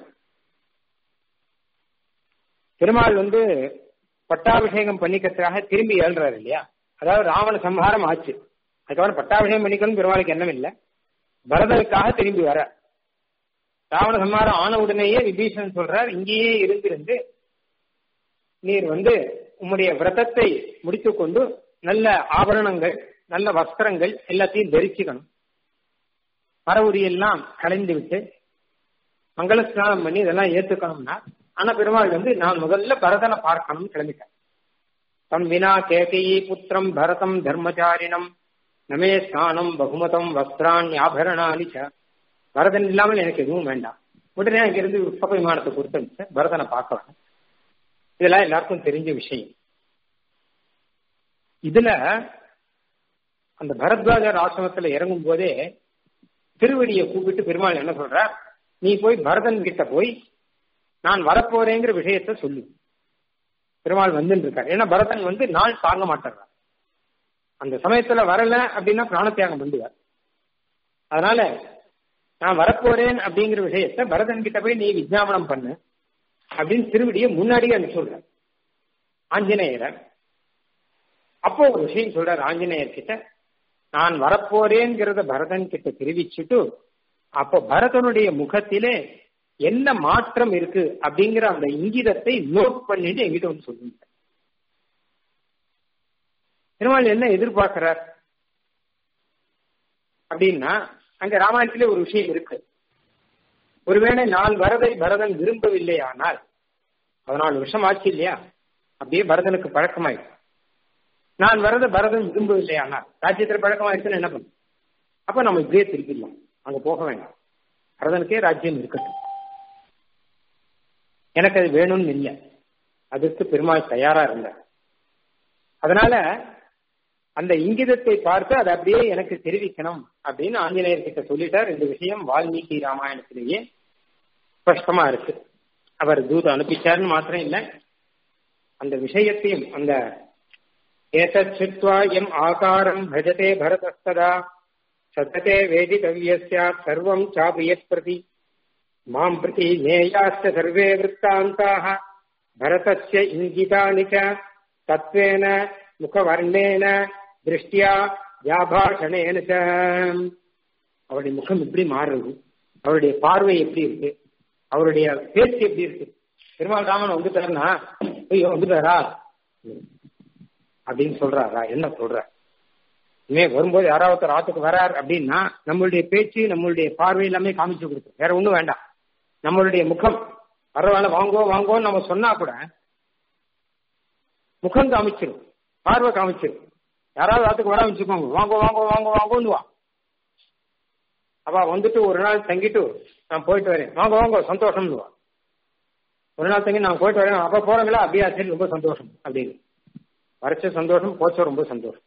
பெருமாள் வந்து பட்டாபிஷேகம் பண்ணிக்கிறதுக்காக திரும்பி ஏழ்றாரு இல்லையா அதாவது ராவண சம்ஹாரம் ஆச்சு அதுக்கப்புறம் பட்டாபிஷேகம் பண்ணிக்கணும் பெருமாளுக்கு எண்ணம் இல்லை பரதனுக்காக திரும்பி வர ராவண சம்ஹாரம் ஆன உடனேயே விபீஷன் சொல்றார் இங்கேயே இருந்திருந்து நீர் வந்து உம்முடைய விரதத்தை முடித்து கொண்டு நல்ல ஆபரணங்கள் நல்ல வஸ்திரங்கள் எல்லாத்தையும் தரிச்சுக்கணும் மரவுரி எல்லாம் கலைந்து விட்டு மங்கள ஸ்நானம் பண்ணி இதெல்லாம் ஏத்துக்கணும்னா ஆனா பெருமாள் வந்து நான் முதல்ல பரதனை பார்க்கணும்னு கிளம்பிட்டேன் தம் வினா கேகையி புத்திரம் பரதம் தர்மச்சாரிணம் நமே ஸ்நானம் பகுமதம் வஸ்திரான் ஆபரணானி பரதன் இல்லாமல் எனக்கு எதுவும் வேண்டாம் உடனே அங்கிருந்து உற்பக விமானத்தை கொடுத்து பரதனை பார்க்கலாம் இதெல்லாம் எல்லாருக்கும் தெரிஞ்ச விஷயம் இதுல அந்த பரத்வாஜர் ஆசிரமத்துல இறங்கும் போதே திருவடியை கூப்பிட்டு பெருமாள் என்ன சொல்ற நீ போய் பரதன் கிட்ட போய் நான் வரப்போறேங்கிற விஷயத்த சொல்லு பெருமாள் வந்துட்டு இருக்காரு ஏன்னா பரதன் வந்து நாள் தாங்க மாட்டார் அந்த சமயத்துல வரல அப்படின்னா பிராணத்தியாகம் பண்ணுவார் அதனால நான் வரப்போறேன் அப்படிங்கிற விஷயத்த பரதன் கிட்ட போய் நீ விஜாபனம் பண்ணு அப்படின்னு திருவடியை முன்னாடியே அனுப்பிச்சு சொல்ற ஆஞ்சநேயரை அப்போ ஒரு விஷயம் சொல்றார் ஆஞ்சநேயர் கிட்ட நான் வரப்போறேங்கிறத பரதன் கிட்ட தெரிவிச்சுட்டு அப்போ பரதனுடைய முகத்திலே என்ன மாற்றம் இருக்கு அப்படிங்கிற அந்த இங்கிதத்தை நோட் பண்ணிட்டு எங்கிட்ட வந்து சொல்லுங்க பெருமாள் என்ன எதிர்பார்க்கிறார் அப்படின்னா அங்க ராமாயணத்திலே ஒரு விஷயம் இருக்கு ஒருவேளை நான் வரதை பரதன் விரும்பவில்லை ஆனால் பதினாலு வருஷம் ஆச்சு இல்லையா அப்படியே பரதனுக்கு பழக்கமாயிடும் நான் வரத பரதன் விரும்பவில்லை ஆனால் ராஜ்யத்தில் பழக்கமாயிடுச்சுன்னு என்ன பண்ணும் அப்ப நம்ம இப்படியே திருப்பிடலாம் அங்க போக வேண்டாம் பரதனுக்கே ராஜ்யம் இருக்கட்டும் எனக்கு அது வேணும்னு இல்லை அதற்கு பெருமாள் தயாரா இருந்தார் அதனால அந்த இங்கிதத்தை பார்த்து அதை அப்படியே எனக்கு தெரிவிக்கணும் அப்படின்னு ஆஞ்சநேயர் கிட்ட சொல்லிட்டார் இந்த விஷயம் வால்மீகி ராமாயணத்திலேயே ஸ்பஷ்டமா இருக்கு அவர் தூத அனுப்பிச்சாருன்னு மாத்திரம் இல்லை அந்த விஷயத்தையும் அந்த एतच्छ्रुत्वा यम् आकारम् भजते भरतस्तदा सतते वेदितव्यस्यात् सर्वम् चापि यत्प्रति माम् प्रति ज्ञेयाश्च सर्वे वृत्तान्ताः भरतस्य इङ्गितानि च तत्त्वेन முகவர்ணேன திருஷ்டியா வியாபாஷணேன ச அவருடைய முகம் எப்படி மாறுறது அவருடைய பார்வை எப்படி இருக்கு அவருடைய பேச்சு எப்படி இருக்கு பெருமாள் ராமன் வந்துட்டாருன்னா ஐயோ வந்துட்டாரா அப்படின்னு சொல்றாரா என்ன சொல்ற இனிமே வரும்போது யாராவது ராத்துக்கு வரார் அப்படின்னா நம்மளுடைய பேச்சு நம்மளுடைய பார்வை எல்லாமே காமிச்சு கொடுக்கும் வேற ஒண்ணும் வேண்டாம் நம்மளுடைய முகம் பரவாயில்ல வாங்கோ வாங்கோன்னு நம்ம சொன்னா கூட முகம் காமிச்சிடும் பார்வை காமிச்சிடும் யாராவது ராத்துக்கு வர வச்சுக்கோங்க வாங்கோ வாங்கோ வாங்கோ வாங்கோன்னு வா அவ வந்துட்டு ஒரு நாள் தங்கிட்டு நான் போயிட்டு வரேன் வாங்க வாங்க சந்தோஷம்னு வா ஒரு நாள் தங்கி நான் போயிட்டு வரேன் அப்ப போறீங்களா அப்படியா சரி ரொம்ப சந்தோஷம் அப்படின்னு வரைச்ச சந்தோஷம் போச்ச ரொம்ப சந்தோஷம்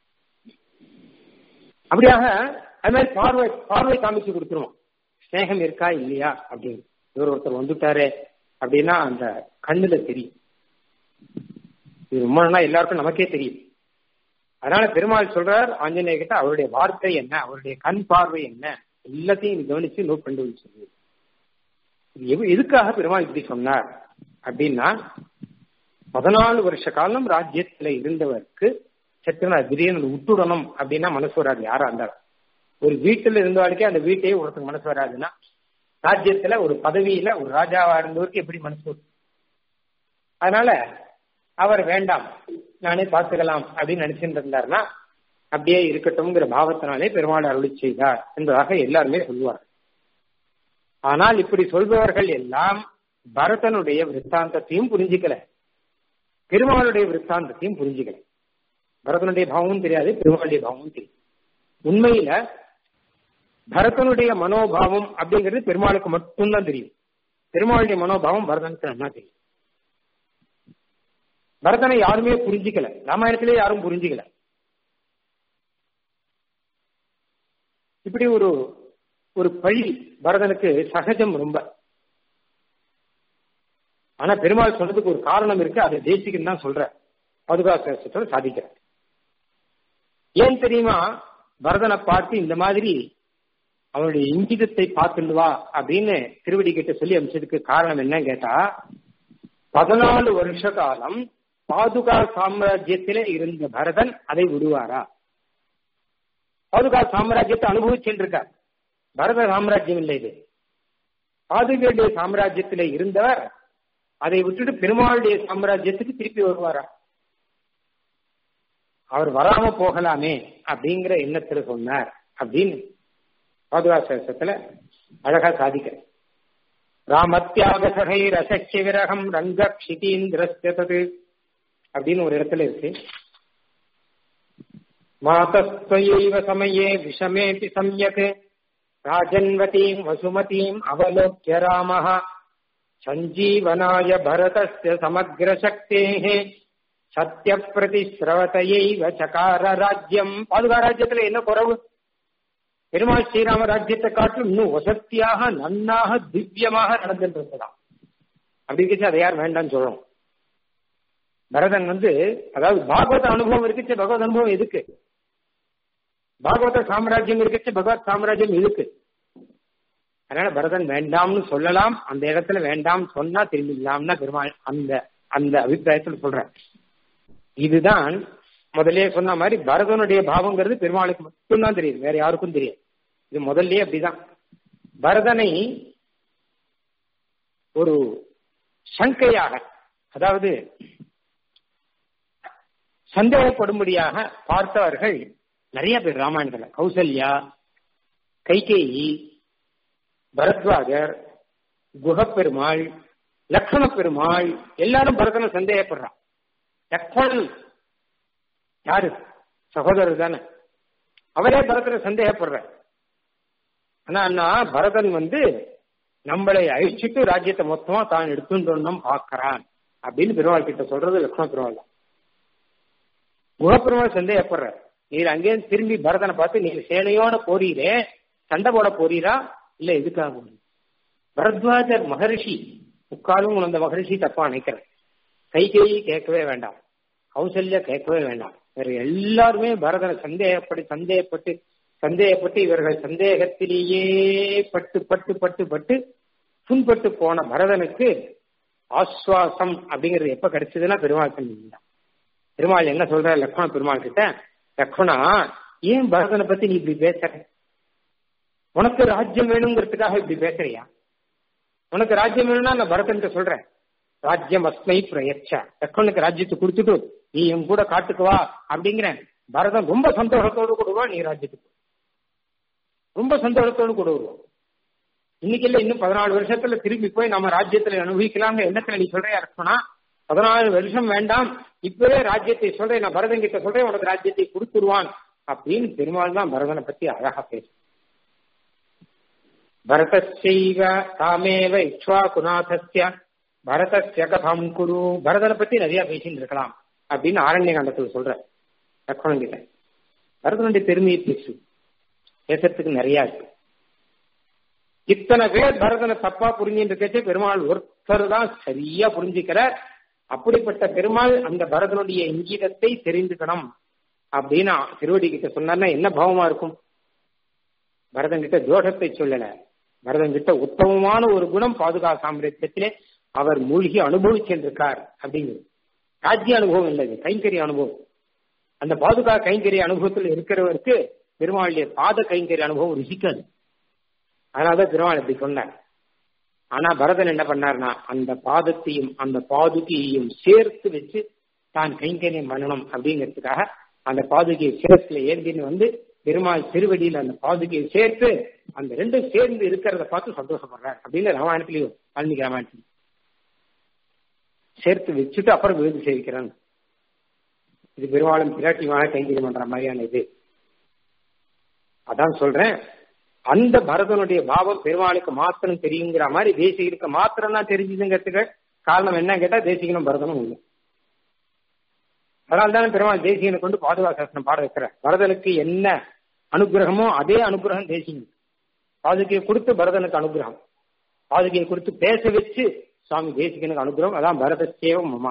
அப்படியாக அது மாதிரி பார்வை பார்வை காமிச்சு கொடுத்துருவோம் ஸ்நேகம் இருக்கா இல்லையா அப்படின்னு இவர் ஒருத்தர் வந்துட்டாரு அப்படின்னா அந்த கண்ணுல தெரியும் இது ரொம்ப நாளா எல்லாருக்கும் நமக்கே தெரியும் அதனால பெருமாள் சொல்றார் ஆஞ்சநேய கிட்ட அவருடைய வார்த்தை என்ன அவருடைய கண் பார்வை என்ன எல்லாத்தையும் கவனிச்சு நோட் பண்ணி சொல்லு எதுக்காக பெருமாள் இப்படி சொன்னார் அப்படின்னா பதினாலு வருஷ காலம் ராஜ்யத்துல இருந்தவருக்கு சத்திரனா திடீர்னு விட்டுடணும் அப்படின்னா மனசு வராது யாரா இருந்தாலும் ஒரு வீட்டுல இருந்தவாளுக்கே அந்த வீட்டையே ஒருத்தருக்கு மனசு வராதுன்னா ராஜ்யத்துல ஒரு பதவியில ஒரு ராஜாவா இருந்தவருக்கு எப்படி மனசு வரும் அதனால அவர் வேண்டாம் நானே பார்த்துக்கலாம் அப்படின்னு நினைச்சுட்டு இருந்தாருன்னா அப்படியே இருக்கட்டும்ங்கிற பாவத்தினாலே பெருமாள் அருளி செய்தார் என்பதாக எல்லாருமே சொல்லுவார் ஆனால் இப்படி சொல்பவர்கள் எல்லாம் பரதனுடைய விற்த்தாந்தத்தையும் புரிஞ்சுக்கல பெருமாளுடைய விற்த்தாந்தத்தையும் புரிஞ்சுக்கல பரதனுடைய பாவமும் தெரியாது பெருமாளுடைய பாவமும் தெரியும் உண்மையில பரதனுடைய மனோபாவம் அப்படிங்கிறது பெருமாளுக்கு மட்டும்தான் தெரியும் பெருமாளுடைய மனோபாவம் பரதனுக்கு நல்லா தெரியும் பரதனை யாருமே புரிஞ்சிக்கல ராமாயணத்திலே யாரும் புரிஞ்சிக்கல இப்படி ஒரு ஒரு பழி பரதனுக்கு சகஜம் ரொம்ப ஆனா பெருமாள் சொன்னதுக்கு ஒரு காரணம் இருக்கு அதை தேசிகன் தான் சொல்ற பாதுகாப்பு சாதிக்கிற ஏன் தெரியுமா பரதனை பார்த்து இந்த மாதிரி அவனுடைய இங்கிதத்தை பார்த்துட்டு வா அப்படின்னு திருவடி கிட்ட சொல்லி அமைச்சதுக்கு காரணம் என்ன கேட்டா பதினாலு வருஷ காலம் பாதுகா சாம்ராஜ்யத்திலே இருந்த பரதன் அதை விடுவாரா பாதுகா சாம்ராஜ்யத்தை அனுபவிச்சுட்டு இருக்கார் பரத சாம்ராஜ்யம் இல்லை இது பாதுகையுடைய சாம்ராஜ்யத்திலே இருந்தவர் அதை விட்டுட்டு பெருமாளுடைய சாம்ராஜ்யத்துக்கு திருப்பி வருவாரா அவர் வராம போகலாமே அப்படிங்கிற எண்ணத்துல சொன்னார் அப்படின்னு பாதுகா சேஷத்துல அழகா சாதிக்க ராமத்தியாக சகை ரசக்கிய விரகம் ரங்க க்ஷிதீந்திரஸ்தது அப்படின்னு ஒரு இடத்துல இருக்கு மாதஸ்வயைவ சமயே விஷமேபி சம்யக் ராஜன்வதீம் வசுமதீம் அவலோக்கிய ராமः சஞ்சீவனாய பரதஸ்ய சமக்ர சக்தேः சத்திய பிரதிஸ்ரவதையைவ சகார ராஜ்யம் பாதுகா ராஜ்யத்துல என்ன குறவு பெருமாள் ஸ்ரீராம ராஜ்யத்தை காட்டும் இன்னும் வசத்தியாக நன்னாக திவ்யமாக நடந்துட்டு இருக்கலாம் அப்படி இருந்துச்சு அதை யார் வேண்டாம்னு சொல்லணும் பரதன் வந்து அதாவது பாகவத அனுபவம் இருக்குச்சு பகவத் அனுபவம் எதுக்கு பாகவத சாம்ராஜ்யம் இருக்குச்சு பகவத் சாம்ராஜ்யம் இருக்கு அதனால பரதன் வேண்டாம்னு சொல்லலாம் அந்த இடத்துல வேண்டாம் சொன்னா திரும்பிடலாம்னா பெருமாள் அந்த அந்த அபிப்பிராயத்தில் சொல்றேன் இதுதான் முதல்லயே சொன்ன மாதிரி பரதனுடைய பாவங்கிறது பெருமாளுக்கு மட்டும்தான் தெரியுது வேற யாருக்கும் தெரியாது இது முதல்லயே அப்படிதான் பரதனை ஒரு சங்கையாக அதாவது சந்தேகப்படும்படியாக பார்த்தவர்கள் நிறைய பேர் ராமாயணத்துல கௌசல்யா கைகேயி பரத்வாஜர் குகப்பெருமாள் லக்ஷ்மண பெருமாள் எல்லாரும் பரதனை சந்தேகப்படுறான் லக்ஷ்மணன் யாரு சகோதரர் தானே அவரே பரதனை சந்தேகப்படுற ஆனா அண்ணா பரதன் வந்து நம்மளை அழிச்சிட்டு ராஜ்யத்தை மொத்தமா தான் எடுத்துட்டோம் பாக்குறான் அப்படின்னு பெருமாள் கிட்ட சொல்றது லக்ஷ்மண பெருமாள் தான் குகப்பெருமாள் சந்தேகப்படுற நீர் அங்கே திரும்பி பரதனை பார்த்து நீங்க சேனையோட போறீரே சண்டை போட போறீரா இல்ல எதுக்காக போறீங்க பரத்வாஜர் மகரிஷி முக்காலும் அந்த மகரிஷி தப்பா நினைக்கிறேன் கை கை கேட்கவே வேண்டாம் கௌசல்யா கேட்கவே வேண்டாம் வேற எல்லாருமே பரதனை சந்தேகப்பட்டு சந்தேகப்பட்டு சந்தேகப்பட்டு இவர்கள் சந்தேகத்திலேயே பட்டு பட்டு பட்டு பட்டு புண்பட்டு போன பரதனுக்கு ஆஸ்வாசம் அப்படிங்கிறது எப்ப கிடைச்சதுன்னா பெருமாள் தான் பெருமாள் என்ன சொல்ற லக்ஷ்மண பெருமாள் கிட்ட லக்ஷ்மணா ஏன் பரதனை பத்தி நீ இப்படி பேசுற உனக்கு ராஜ்யம் வேணுங்கிறதுக்காக இப்படி பேசுறியா உனக்கு ராஜ்யம் வேணும்னா நான் பரதன்கிட்ட சொல்றேன் ராஜ்யம் அஸ்மை பிரயச்ச லக்ஷ்மணுக்கு ராஜ்யத்தை கொடுத்துட்டு நீ என் கூட காட்டுக்கு வா அப்படிங்கிறேன் பரதன் ரொம்ப சந்தோஷத்தோடு கொடுவா நீ ராஜ்யத்துக்கு ரொம்ப சந்தோஷத்தோடு கொடுவோம் இன்னைக்கு இல்ல இன்னும் பதினாலு வருஷத்துல திரும்பி போய் நம்ம ராஜ்யத்துல அனுபவிக்கலாம்னு எண்ணத்துல நீ சொல்றியா இருக்கணும்னா பதினாலு வருஷம் வேண்டாம் இப்பவே ராஜ்யத்தை சொல்றேன் நான் பரதன் கிட்ட சொல்றேன் உனக்கு ராஜ்யத்தை கொடுத்துருவான் அப்படின்னு பெருமாள் தான் பரதனை பத்தி அழகா பேசு பரதசைவ தாமேவ இக்ஷ்வா குநாதஸ்ய பரதஸ்ய கதம் குரு பரதனை பத்தி நிறைய பேசிட்டு இருக்கலாம் அப்படின்னு ஆரண்ய காண்டத்தில் சொல்ற லக்ஷ்மணன் கிட்ட பரதனுடைய பெருமையை பேசு பேசுறதுக்கு நிறைய இருக்கு இத்தனை பேர் பரதனை தப்பா புரிஞ்சுட்டு இருக்கச்சே பெருமாள் ஒருத்தர் தான் சரியா புரிஞ்சுக்கிறார் அப்படிப்பட்ட பெருமாள் அந்த பரதனுடைய இங்கீதத்தை தெரிந்துக்கணும் அப்படின்னு திருவடி கிட்ட சொன்னார்னா என்ன பாவமா இருக்கும் பரதன் கிட்ட தோஷத்தை சொல்லல பரதன் கிட்ட உத்தமமான ஒரு குணம் பாதுகா சாம்ராஜ்யத்திலே அவர் மூழ்கி அனுபவிச்சிருக்கார் அப்படிங்கிறது ராஜ்ய அனுபவம் இல்லை கைங்கரிய அனுபவம் அந்த பாதுகா கைங்கரிய அனுபவத்தில் இருக்கிறவருக்கு பெருமாளுடைய பாத கைங்கரிய அனுபவம் ருசிக்காது அதனாலதான் பெருமாள் இப்படி சொன்னார் ஆனா பரதன் என்ன பண்ணார்னா அந்த பாதத்தையும் அந்த பாதுகையையும் சேர்த்து வச்சு தான் கைங்கரியம் பண்ணணும் அப்படிங்கிறதுக்காக அந்த பாதுகையை சிரத்துல ஏந்தின்னு வந்து பெருமாள் திருவடியில் அந்த பாதுகையை சேர்த்து அந்த ரெண்டும் சேர்ந்து இருக்கிறத பார்த்து சந்தோஷப்படுறார் அப்படின்னு ராமாயணத்திலையும் வால்மீகி ராமாயணத்திலையும் சேர்த்து வச்சுட்டு அப்புறம் விருது சேவிக்கிறான் இது பெருமாளும் பிராட்டியமாக கைங்கரியம் பண்ற மாதிரியான இது அதான் சொல்றேன் அந்த பரதனுடைய பாவம் பெருமாளுக்கு மாத்திரம் தெரியுங்கிற மாதிரி தேசிகருக்கு மாத்திரம் தான் தெரிஞ்சுதுங்கிறதுக்கு காரணம் என்ன கேட்டா தேசிகனும் பரதனும் உண்டு அதனால தானே பெருமாள் தேசிகனை கொண்டு பாதுகா சாசனம் பாட வைக்கிறார் பரதனுக்கு என்ன அனுகிரகமோ அதே அனுகிரகம் தேசிகன் பாதுகையை கொடுத்து பரதனுக்கு அனுகிரகம் பாதுகையை கொடுத்து பேச வச்சு சுவாமி தேசிகனுக்கு அனுகிரகம் அதான் பரதசேவம் மமா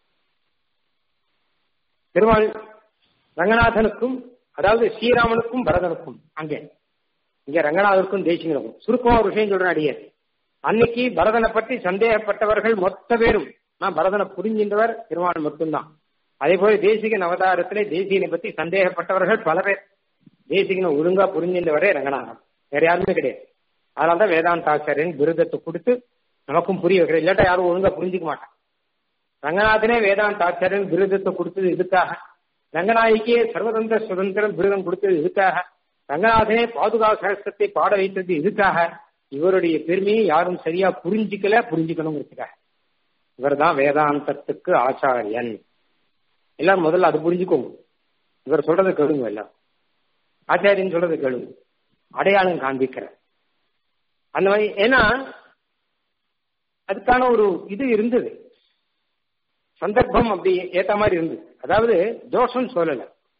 பெருமாள் ரங்கநாதனுக்கும் அதாவது ஸ்ரீராமனுக்கும் பரதனுக்கும் அங்கே இங்க ரங்கநாதருக்கும் தேசிகனுக்கும் சுருக்கமா ஒரு விஷயம் சொல்றேன் அடியே அன்னைக்கு பரதனை பற்றி சந்தேகப்பட்டவர்கள் மொத்த பேரும் நான் பரதனை புரிஞ்சின்றவர் பெருமாள் மட்டும்தான் அதே போல தேசிகன் அவதாரத்திலே தேசிகனை பத்தி சந்தேகப்பட்டவர்கள் பல பேர் தேசிகனை ஒழுங்கா புரிஞ்சின்றவரே ரங்கநாதன் வேற யாருமே கிடையாது அதனால்தான் வேதாந்தாச்சாரியன் விருதத்தை கொடுத்து நமக்கும் புரிய வைக்கிற இல்லாட்டா யாரும் ஒழுங்கா புரிஞ்சுக்க மாட்டான் ரங்கநாதனே வேதாந்தாச்சாரியன் விருதத்தை கொடுத்தது இதுக்காக ரங்கநாயகியே சர்வதந்திர சுதந்திரம் விருதம் கொடுத்தது இதுக்காக ரங்கநாதனே பாதுகா சகஸ்திரத்தை பாட வைத்தது இதுக்காக இவருடைய பெருமையை யாரும் சரியா புரிஞ்சுக்கல புரிஞ்சுக்கணுங்கிறதுக்காக இவர் தான் வேதாந்தத்துக்கு ஆச்சாரியன் எல்லாரும் முதல்ல அது புரிஞ்சுக்கோங்க இவர் சொல்றதை கேளுங்க எல்லாம் ஆச்சாரியன் சொல்றதை கேளுங்க அடையாளம் காண்பிக்கிற அந்த மாதிரி ஏன்னா அதுக்கான ஒரு இது இருந்தது சந்தர்ப்பம் அப்படி ஏத்த மாதிரி இருந்தது அதாவது தோஷம் சொல்லல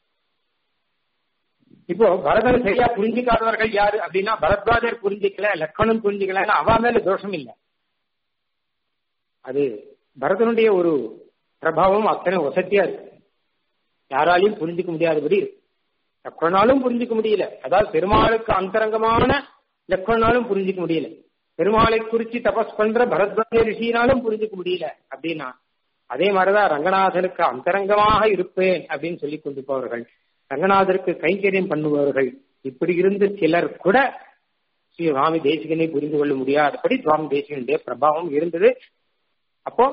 இப்போ பரதன் சரியா புரிஞ்சிக்காதவர்கள் யாரு அப்படின்னா பரத்வாஜர் புரிஞ்சிக்கல லக்ஷ்மணன் புரிஞ்சிக்கல அவ மேல தோஷம் இல்லை அது பரதனுடைய ஒரு பிரபாவம் அத்தனை வசதியா இருக்கு யாராலையும் புரிஞ்சுக்க முடியாதபடி இருக்கு லக்ஷ்மணாலும் புரிஞ்சுக்க முடியல அதாவது பெருமாளுக்கு அந்தரங்கமான லக்ஷ்மணாலும் புரிஞ்சுக்க முடியல பெருமாளை குறிச்சு தபஸ் பண்ற பரத்வாஜ ரிஷினாலும் புரிஞ்சுக்க முடியல அப்படின்னா அதே மாதிரிதான் ரங்கநாதனுக்கு அந்தரங்கமாக இருப்பேன் அப்படின்னு சொல்லி கொண்டிருப்பவர்கள் ரங்கநாதருக்கு கைங்கரியம் பண்ணுபவர்கள் இப்படி இருந்து சிலர் கூட ஸ்ரீ சுவாமி தேசிகனை புரிந்து கொள்ள முடியாதபடி சுவாமி தேசிகனுடைய பிரபாவம் இருந்தது அப்போ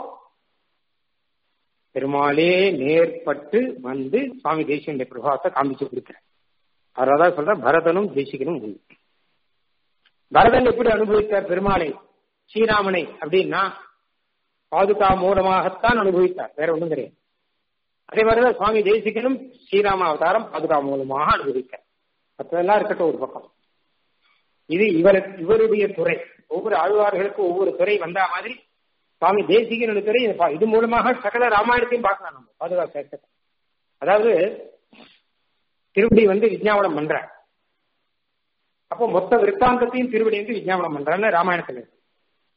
பெருமாளே நேர்பட்டு வந்து சுவாமி தேசிகனுடைய பிரபாவத்தை காமிச்சு கொடுக்கிறார் அதனாலதான் சொல்ற பரதனும் தேசிகனும் உண்டு பரதன் எப்படி அனுபவித்தார் பெருமாளை ஸ்ரீராமனை அப்படின்னா பாதுகா மூலமாகத்தான் அனுபவித்தார் வேற ஒண்ணும் கிடையாது அதே மாதிரிதான் சுவாமி தேசிகனும் ஸ்ரீராம அவதாரம் பாதுகா மூலமாக அனுபவித்தார் மற்றதெல்லாம் இருக்கட்டும் ஒரு பக்கம் இது இவர் இவருடைய துறை ஒவ்வொரு ஆழ்வார்களுக்கும் ஒவ்வொரு துறை வந்தா மாதிரி சுவாமி தேசிகனுடைய துறை இது மூலமாக சகல ராமாயணத்தையும் பார்க்கலாம் நம்ம பாதுகா சேர்க்க அதாவது திருப்பதி வந்து விஜயாபனம் பண்ற அப்போ மொத்த விற்த்தாந்தத்தையும் திருவடி வந்து விஜயாபனம் பண்றான்னு ராமாயணத்துல இருக்கு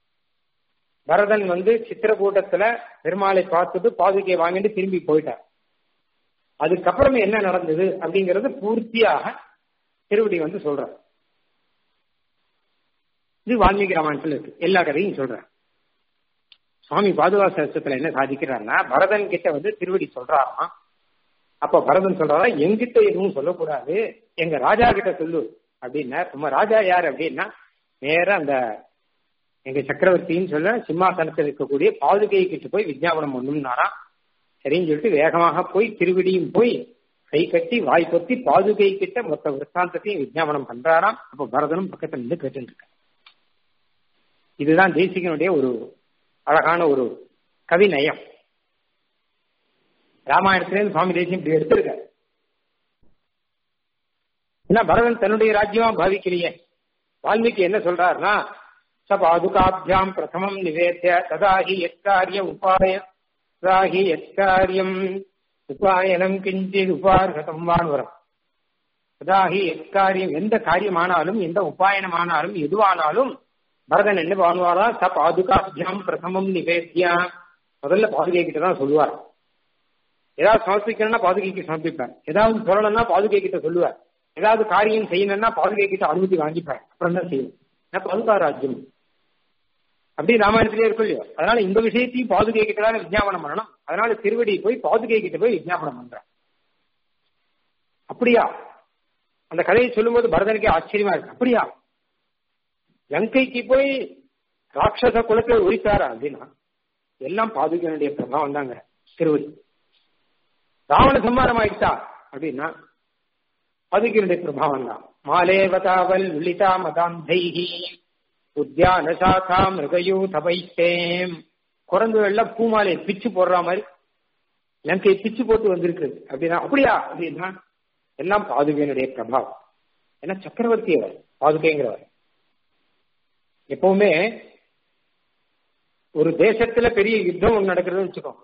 பரதன் வந்து சித்திரக்கூட்டத்துல பெருமாளை பார்த்துட்டு பாதுகையை வாங்கிட்டு திரும்பி போயிட்டார் அதுக்கப்புறம் என்ன நடந்தது அப்படிங்கறது பூர்த்தியாக திருவடி வந்து சொல்ற இது வால்மீகி ராமாயணத்துல இருக்கு எல்லா கதையும் சொல்றேன் சுவாமி பாதுகா சரஸ்வத்துல என்ன சாதிக்கிறாருன்னா பரதன் கிட்ட வந்து திருவடி சொல்றாராம் அப்ப பரதன் சொல்றாரா எங்கிட்ட எதுவும் சொல்லக்கூடாது எங்க ராஜா கிட்ட சொல்லு அப்படின்னா உங்க ராஜா யார் அப்படின்னா நேர அந்த எங்க சக்கரவர்த்தின்னு சொல்ல சிம்மாசனத்தில் இருக்கக்கூடிய பாதுகை கிட்ட போய் விஜயாபனம் பண்ணும்னாரா சரின்னு சொல்லிட்டு வேகமாக போய் திருவிடியும் போய் கை கட்டி வாய் கொத்தி பாதுகை கிட்ட மொத்த விற்த்தாந்தத்தையும் விஜயாபனம் பண்றாராம் அப்ப பரதனும் பக்கத்துல நின்று கேட்டு இருக்க இதுதான் தேசிகனுடைய ஒரு அழகான ஒரு கவி நயம் ராமாயணத்திலேருந்து சுவாமி தேசியம் இப்படி எடுத்திருக்க ஏன்னா பரதன் தன்னுடைய ராஜ்யமா பாவிக்கலையே வால்மீகி என்ன சொல்றாருன்னா ச பாதுகாபியாம் பிரதமம் நிவேத்திய ததாஹி எக்காரிய உபாய ததாஹி எக்காரியம் உபாயனம் கிஞ்சித் உபார்கதம் வான்வரம் ததாஹி எக்காரியம் எந்த காரியமானாலும் எந்த உபாயனமானாலும் எதுவானாலும் பரதன் என்ன பண்ணுவாரா ச பாதுகாபியாம் பிரதமம் நிவேத்தியா முதல்ல பாதுகை கிட்ட தான் சொல்லுவார் ஏதாவது சமர்ப்பிக்கணும்னா பாதுகைக்கு சமர்ப்பிப்பார் ஏதாவது சொல்லணும்னா பாதுகை கிட்ட சொல்லுவார் ஏதாவது காரியம் செய்யணும்னா பாதுகை கிட்ட அனுமதி வாங்கிப்பார் அப்புறம் தான் செய்யும் பாதுகா ராஜ்யம் அப்படி ராமாயணத்திலே இருக்கும் இல்லையோ அதனால இந்த விஷயத்தையும் பாதுகை கிட்ட தான் விஜயாபனம் பண்ணணும் அதனால திருவடி போய் பாதுகை கிட்ட போய் விஜயாபனம் பண்றார் அப்படியா அந்த கதையை சொல்லும்போது பரதனுக்கே ஆச்சரியமா இருக்கு அப்படியா லங்கைக்கு போய் ராட்சச குலத்தை ஒழித்தாரா அப்படின்னா எல்லாம் பாதுகையினுடைய பிரபாவம் தாங்க திருவடி ராவண சம்மாரம் ஆயிட்டா அப்படின்னா பாதுகையினுடைய பிரபாவம் தான் மாலேவதாவல் உள்ளிதா மதாந்தைஹி உத்தியான சாக்கா மிருகயூ தபைத்தேம் குரங்குகள்லாம் பூமாலை பிச்சு போடுற மாதிரி லங்கை பிச்சு போட்டு வந்திருக்கு அப்படின்னா அப்படியா அப்படின்னா எல்லாம் பாதுகையினுடைய பிரபாவம் ஏன்னா சக்கரவர்த்தி அவர் பாதுகைங்கிறவர் எப்பவுமே ஒரு தேசத்துல பெரிய யுத்தம் ஒன்று நடக்கிறதுன்னு வச்சுக்கோங்க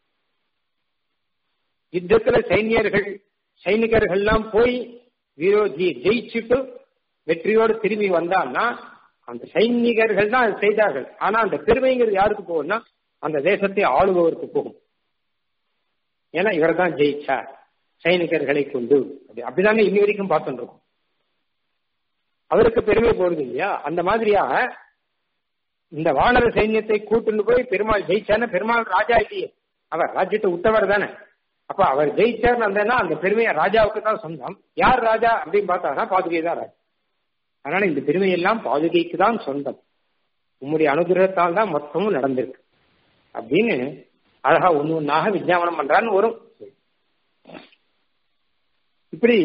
யுத்தத்துல சைனியர்கள் சைனிகர்கள்லாம் போய் விரோதியை ஜெயிச்சுட்டு வெற்றியோடு திரும்பி வந்தான்னா அந்த சைனிகர்கள் தான் அதை செய்தார்கள் ஆனா அந்த பெருமைங்கிறது யாருக்கு போகும்னா அந்த தேசத்தை ஆளுபவருக்கு போகும் ஏன்னா இவர் தான் ஜெயிச்சார் சைனிகர்களை கொண்டு அப்படி அப்படிதாங்க இன்னி வரைக்கும் பார்த்துட்டு இருக்கோம் அவருக்கு பெருமை போடுது இல்லையா அந்த மாதிரியாக இந்த வானர சைன்யத்தை கூட்டுன்னு போய் பெருமாள் ஜெயிச்சான பெருமாள் ராஜா இல்லையே அவர் ராஜ்யத்தை விட்டவர் தானே அப்ப அவர் ஜெயிச்சார்னு வந்தேன்னா அந்த பெருமையை ராஜாவுக்கு தான் சொந்தம் யார் ராஜா அப்படின்னு பார்த்தாங்கன்னா பாதுகை தான் ராஜா அதனால இந்த பெருமையெல்லாம் பாதுகைக்கு தான் சொந்தம் உம்முடைய அனுகிரகத்தால் தான் மொத்தமும் நடந்திருக்கு அப்படின்னு அழகா ஒண்ணு ஒன்னாக விஜயாபனம் பண்றான்னு வரும் இப்படி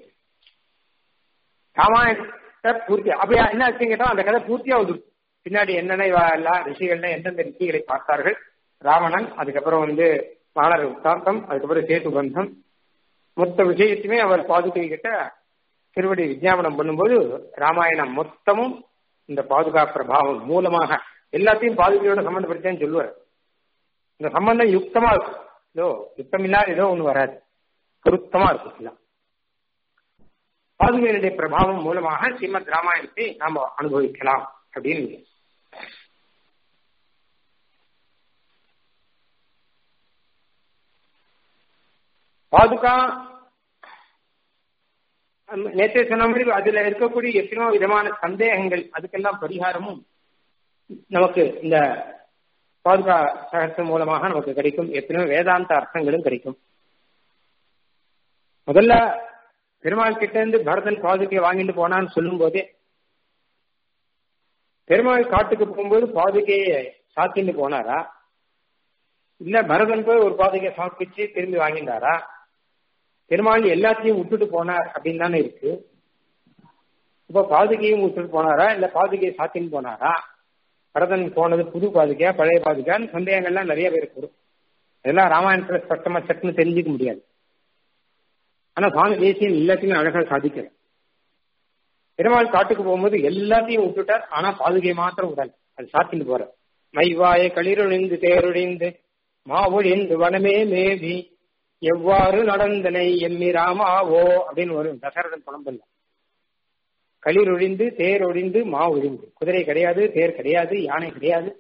ராமாயணத்தை பூர்த்தி அப்படியா என்ன ஆச்சுன்னு கேட்டா அந்த கதை பூர்த்தியா வந்துருக்கு பின்னாடி என்னென்ன எல்லாம் ரிஷிகள்ல எந்தெந்த ரிஷிகளை பார்த்தார்கள் ராவணன் அதுக்கப்புறம் வந்து வானர உத்தாந்தம் அதுக்கப்புறம் சேது பந்தம் மொத்த விஷயத்தையுமே அவர் பாதுகை கிட்ட திருவடி விஜயாபனம் பண்ணும்போது ராமாயணம் மொத்தமும் இந்த பாதுகா பிரபாவம் மூலமாக எல்லாத்தையும் பாதுகையோட சம்பந்தப்படுத்தேன்னு சொல்லுவார் இந்த சம்பந்தம் யுக்தமா இருக்கும் ஏதோ யுக்தம் இல்லாத ஏதோ ஒண்ணு வராது பொருத்தமா இருக்கும் எல்லாம் பாதுகையினுடைய பிரபாவம் மூலமாக ஸ்ரீமத் ராமாயணத்தை நாம அனுபவிக்கலாம் அப்படின்னு பாதுகா நேற்று சொன்ன மாதிரி அதுல இருக்கக்கூடிய எத்தனையோ விதமான சந்தேகங்கள் அதுக்கெல்லாம் பரிகாரமும் நமக்கு இந்த பாதுகா சகசம் மூலமாக நமக்கு கிடைக்கும் எத்தனையோ வேதாந்த அர்த்தங்களும் கிடைக்கும் முதல்ல பெருமாள் கிட்ட இருந்து பரதன் பாதுகையை வாங்கிட்டு போனான்னு சொல்லும் போதே பெருமாள் காட்டுக்கு போகும்போது பாதுகையை சாத்தின்னு போனாரா இல்ல பரதன் போய் ஒரு பாதுகையை சமர்ப்பிச்சு திரும்பி வாங்கினாரா பெருமாள் எல்லாத்தையும் விட்டுட்டு போனார் அப்படின்னு தானே இருக்கு இப்ப பாதுகையும் விட்டுட்டு போனாரா இல்ல பாதுகையை சாத்தின்னு போனாரா பரதன் போனது புது பாதுகையா பழைய பாதுகான்னு சந்தேகங்கள்லாம் நிறைய பேருக்கு வரும் இதெல்லாம் ராமாயணத்துல ஸ்பஷ்டமா சட்டுன்னு தெரிஞ்சுக்க முடியாது ஆனா சுவாமி தேசியம் எல்லாத்தையுமே அழகா சாதிக்கிறார் பெருமாள் காட்டுக்கு போகும்போது எல்லாத்தையும் விட்டுட்டார் ஆனா பாதுகை மாத்திரம் விடல அது சாத்திட்டு போற மைவாய களிரொழிந்து தேரொழிந்து மாவொழிந்து வனமே மேவி எவ்வாறு நடந்தனை எம்மி ராமாவோ அப்படின்னு வரும் தசரதன் புலம்பல்ல களிர் ஒழிந்து தேர் ஒழிந்து மா ஒழிந்து குதிரை கிடையாது தேர் கிடையாது யானை கிடையாது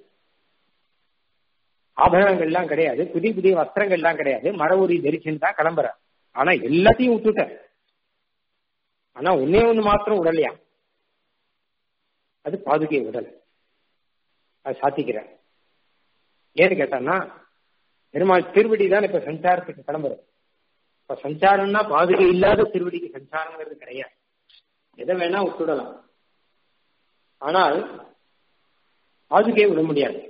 ஆபரணங்கள்லாம் கிடையாது புதிய புதிய வஸ்திரங்கள்லாம் கிடையாது மரவுரி தரிசனம் தான் கிளம்புறார் ஆனா எல்லாத்தையும் விட்டுட்டேன் ஆனா ஒன்னே ஒண்ணு மாத்திரம் உடலையா அது பாதுகை உடல் அது சாத்திக்கிறேன் ஏன்னு கேட்டான்னா பெருமாள் திருவடி தான் இப்ப சஞ்சாரத்துக்கு கிளம்புறது இப்ப சஞ்சாரம்னா பாதுகை இல்லாத திருவடிக்கு சஞ்சாரங்கிறது கிடையாது எதை வேணா விட்டுடலாம் ஆனால் பாதுகையை விட முடியாது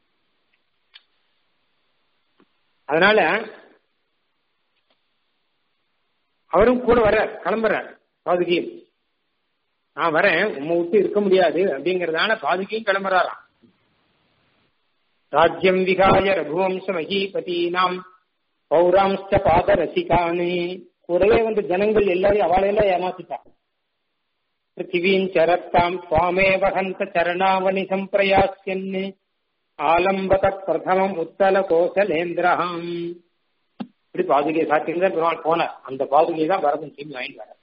அதனால அவரும் கூட வர கிளம்புறார் பாதுகையும் நான் வரேன் உம்மை விட்டு இருக்க முடியாது அப்படிங்கறதான பாதுகையும் கிளம்புறாராம் ராஜ்யம் விகாய ரகுவம்ச மகீபதீனாம் பௌராம்ஸ்ட பாத ரசிகானே கூடவே வந்து ஜனங்கள் எல்லாரையும் அவளையெல்லாம் ஏமாத்திட்டான் பிருத்திவீம் சரத்தாம் சுவாமேவ ஹந்த சரணாவணி சம்பிரயாசியன் ஆலம்பத பிரதமம் உத்தல கோசலேந்திரஹாம் இப்படி பாதுகை சாத்தியம் தான் பெருமாள் போனார் அந்த பாதுகை தான் பரதன் திரும்பி வாங்கிட்டு வர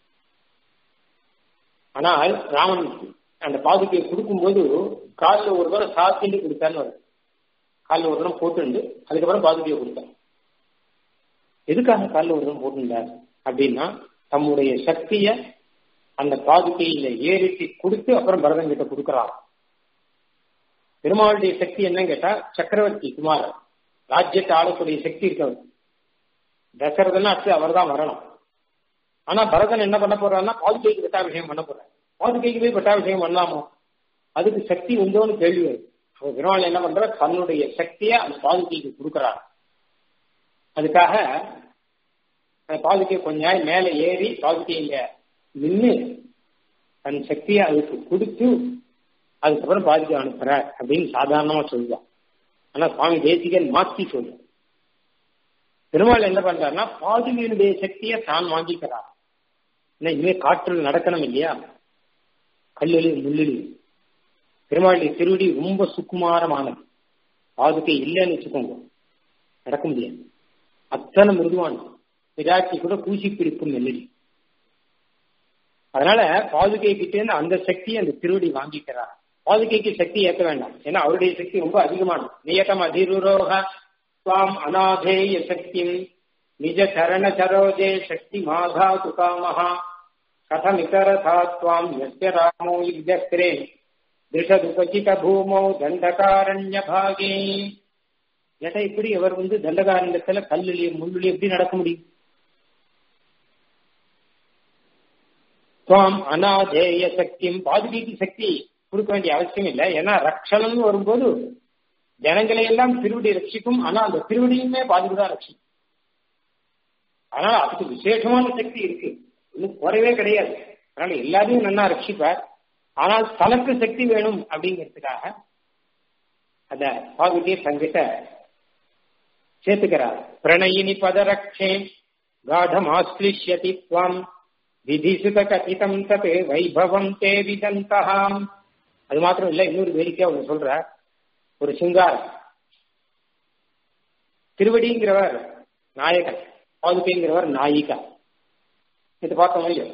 ஆனால் ராமன் அந்த பாதுகையை கொடுக்கும்போது காலில் ஒரு தடவை சாத்திட்டு கொடுத்தான்னு வருது காலில் ஒரு தடவை போட்டுண்டு அதுக்கப்புறம் பாதுகையை கொடுத்தார் எதுக்காக காலில் ஒரு தடவை போட்டுட்டார் அப்படின்னா தம்முடைய சக்திய அந்த பாதுகையில ஏறிட்டு கொடுத்து அப்புறம் பரதன் கிட்ட கொடுக்கறான் பெருமாளுடைய சக்தி என்னன்னு கேட்டா சக்கரவர்த்தி குமார் ராஜ்யத்தை ஆளக்கூடிய சக்தி இருக்கவர் தசரதன் அடுத்து அவர் தான் வரணும் ஆனா பரதன் என்ன பண்ண போறாருன்னா பாதுகைக்கு பட்டாபிஷேகம் பண்ண போறாரு பாதுகைக்கு போய் பட்டாபிஷேகம் பண்ணலாமோ அதுக்கு சக்தி உண்டோன்னு கேள்வி வருது அப்ப பெருமாள் என்ன பண்ற தன்னுடைய சக்தியை அந்த பாதுகைக்கு கொடுக்கறாரு அதுக்காக அந்த பாதுகை கொஞ்ச நாள் மேல ஏறி பாதுகையில நின்று தன் சக்தியை அதுக்கு கொடுத்து அதுக்கப்புறம் பாதுகை அனுப்புறார் அப்படின்னு சாதாரணமா சொல்லுவான் ஆனா சுவாமி தேசிகன் மாத்தி சொல்லுவான் பெருமாள் என்ன பண்றாருன்னா பாதுகையினுடைய சக்தியை தான் வாங்கிக்கிறார் ஏன்னா இனிமே காற்றில் நடக்கணும் இல்லையா கல்லிலும் முள்ளிலும் பெருமாளுடைய திருவடி ரொம்ப சுக்குமாரமானது பாதுகை இல்லைன்னு வச்சுக்கோங்க நடக்க முடியாது அத்தனை மிருதுவானது விராட்டி கூட பூசி பிடிக்கும் நெல்லி அதனால பாதுகை கிட்டேருந்து அந்த சக்தி அந்த திருவடி வாங்கிக்கிறார் பாதுகைக்கு சக்தி ஏற்க வேண்டாம் ஏன்னா அவருடைய சக்தி ரொம்ப அதிகமானது நியதம் அதிருரோக சுவாம் அநாதேய சக்தி நிஜ சரண சரோஜே சக்தி மாதா துகாமஹா கதமிதரதா துவாம் யஸ்ய ராமோ யுத்தக்ரே திருஷதுபசித பூமௌ தண்டகாரண்ய பாகே ஏட்டா இப்படி அவர் வந்து தண்டகாரண்யத்துல கல்லுலயும் முள்ளுலயும் எப்படி நடக்க முடியும் துவாம் அநாதேய சக்தியும் பாதுகைக்கு சக்தி கொடுக்க வேண்டிய அவசியம் இல்லை ஏன்னா ரக்ஷணம் வரும்போது ஜனங்களை எல்லாம் திருவடி ரட்சிக்கும் ஆனா அந்த திருவடியுமே பாதுகை தான் ரட்சிக்கும் அதனால அதுக்கு விசேஷமான சக்தி இருக்கு இன்னும் குறைவே கிடையாது அதனால எல்லாரையும் நல்லா ரட்சிப்பார் ஆனால் தனக்கு சக்தி வேணும் அப்படிங்கிறதுக்காக அத பாதுகையை தங்கிட்ட சேர்த்துக்கிறார் பிரணயினி பதரக்ஷே காடம் ஆஸ்லிஷ்யதி துவம் விதிசுத கதிதம் தத் வைபவம் தே விதந்தகாம் அது மாத்திரம் இல்ல இன்னொரு வேடிக்கையா ஒன்று சொல்ற ஒரு சிங்காரம் திருவடிங்கிறவர் நாயகன் பாதுகைங்கிறவர் நாயிகா இது பார்த்தோம் இல்லையோ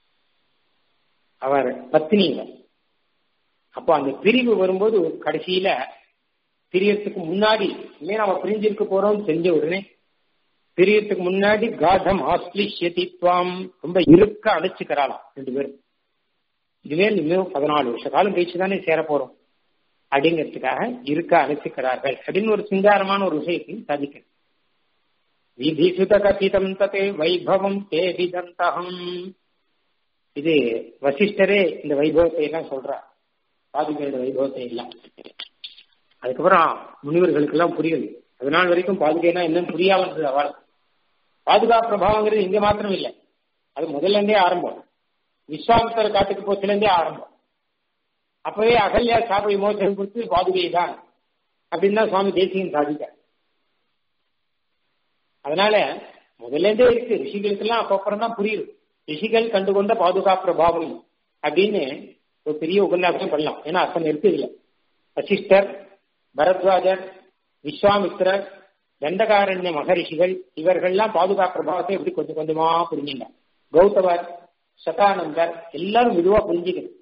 அவர் பத்தினிங்க அப்போ அந்த பிரிவு வரும்போது கடைசியில பிரியறதுக்கு முன்னாடி இனிமே நம்ம பிரிஞ்சிருக்க போறோம் தெரிஞ்ச உடனே பிரியறதுக்கு முன்னாடி காதம் ஆஸ்லிஷ்யதித்வாம் ரொம்ப இருக்க அழைச்சுக்கிறாளாம் ரெண்டு பேரும் இதுவே இன்னும் பதினாலு வருஷ காலம் கழிச்சு தானே சேர போறோம் அப்படிங்கிறதுக்காக இருக்க அழைச்சுக்கிறார்கள் அப்படின்னு ஒரு சிங்காரமான ஒரு விஷயத்தையும் சாதிக்கிறது விதிசுத கதிதம் ததே வைபவம் தே விதந்தகம் இது வசிஷ்டரே இந்த வைபவத்தை எல்லாம் சொல்றார் பாதுகையோட வைபவத்தை எல்லாம் அதுக்கப்புறம் முனிவர்களுக்கு எல்லாம் புரியுது அதனால் வரைக்கும் பாதுகைனா என்னன்னு புரியாம இருந்தது அவள் பாதுகா பிரபாவங்கிறது இங்க மாத்திரம் இல்லை அது முதல்ல இருந்தே ஆரம்பம் விஸ்வாமித்தர் காட்டுக்கு போச்சுல இருந்தே ஆரம்பம் அப்பவே அகல்யா சாப விமோசனம் கொடுத்து பாதுகை தான் அப்படின்னு தான் சுவாமி தேசிகன் சாதிக்க அதனால முதல்ல இருந்தே இருக்கு ரிஷிகளுக்கெல்லாம் அப்பப்புறம் தான் புரியுது ரிஷிகள் கண்டுகொண்ட பாதுகா பிரபாவம் அப்படின்னு ஒரு பெரிய உபன்யாசம் பண்ணலாம் ஏன்னா அத்தனை இருக்கு இதுல வசிஷ்டர் பரத்வாஜர் விஸ்வாமித்ரர் தண்டகாரண்ய மகரிஷிகள் இவர்கள்லாம் பாதுகா பிரபாவத்தை எப்படி கொஞ்சம் கொஞ்சமா புரிஞ்சுங்க கௌதமர் சதானந்தர் எல்லாரும் மெதுவா புரிஞ்சுக்கணும்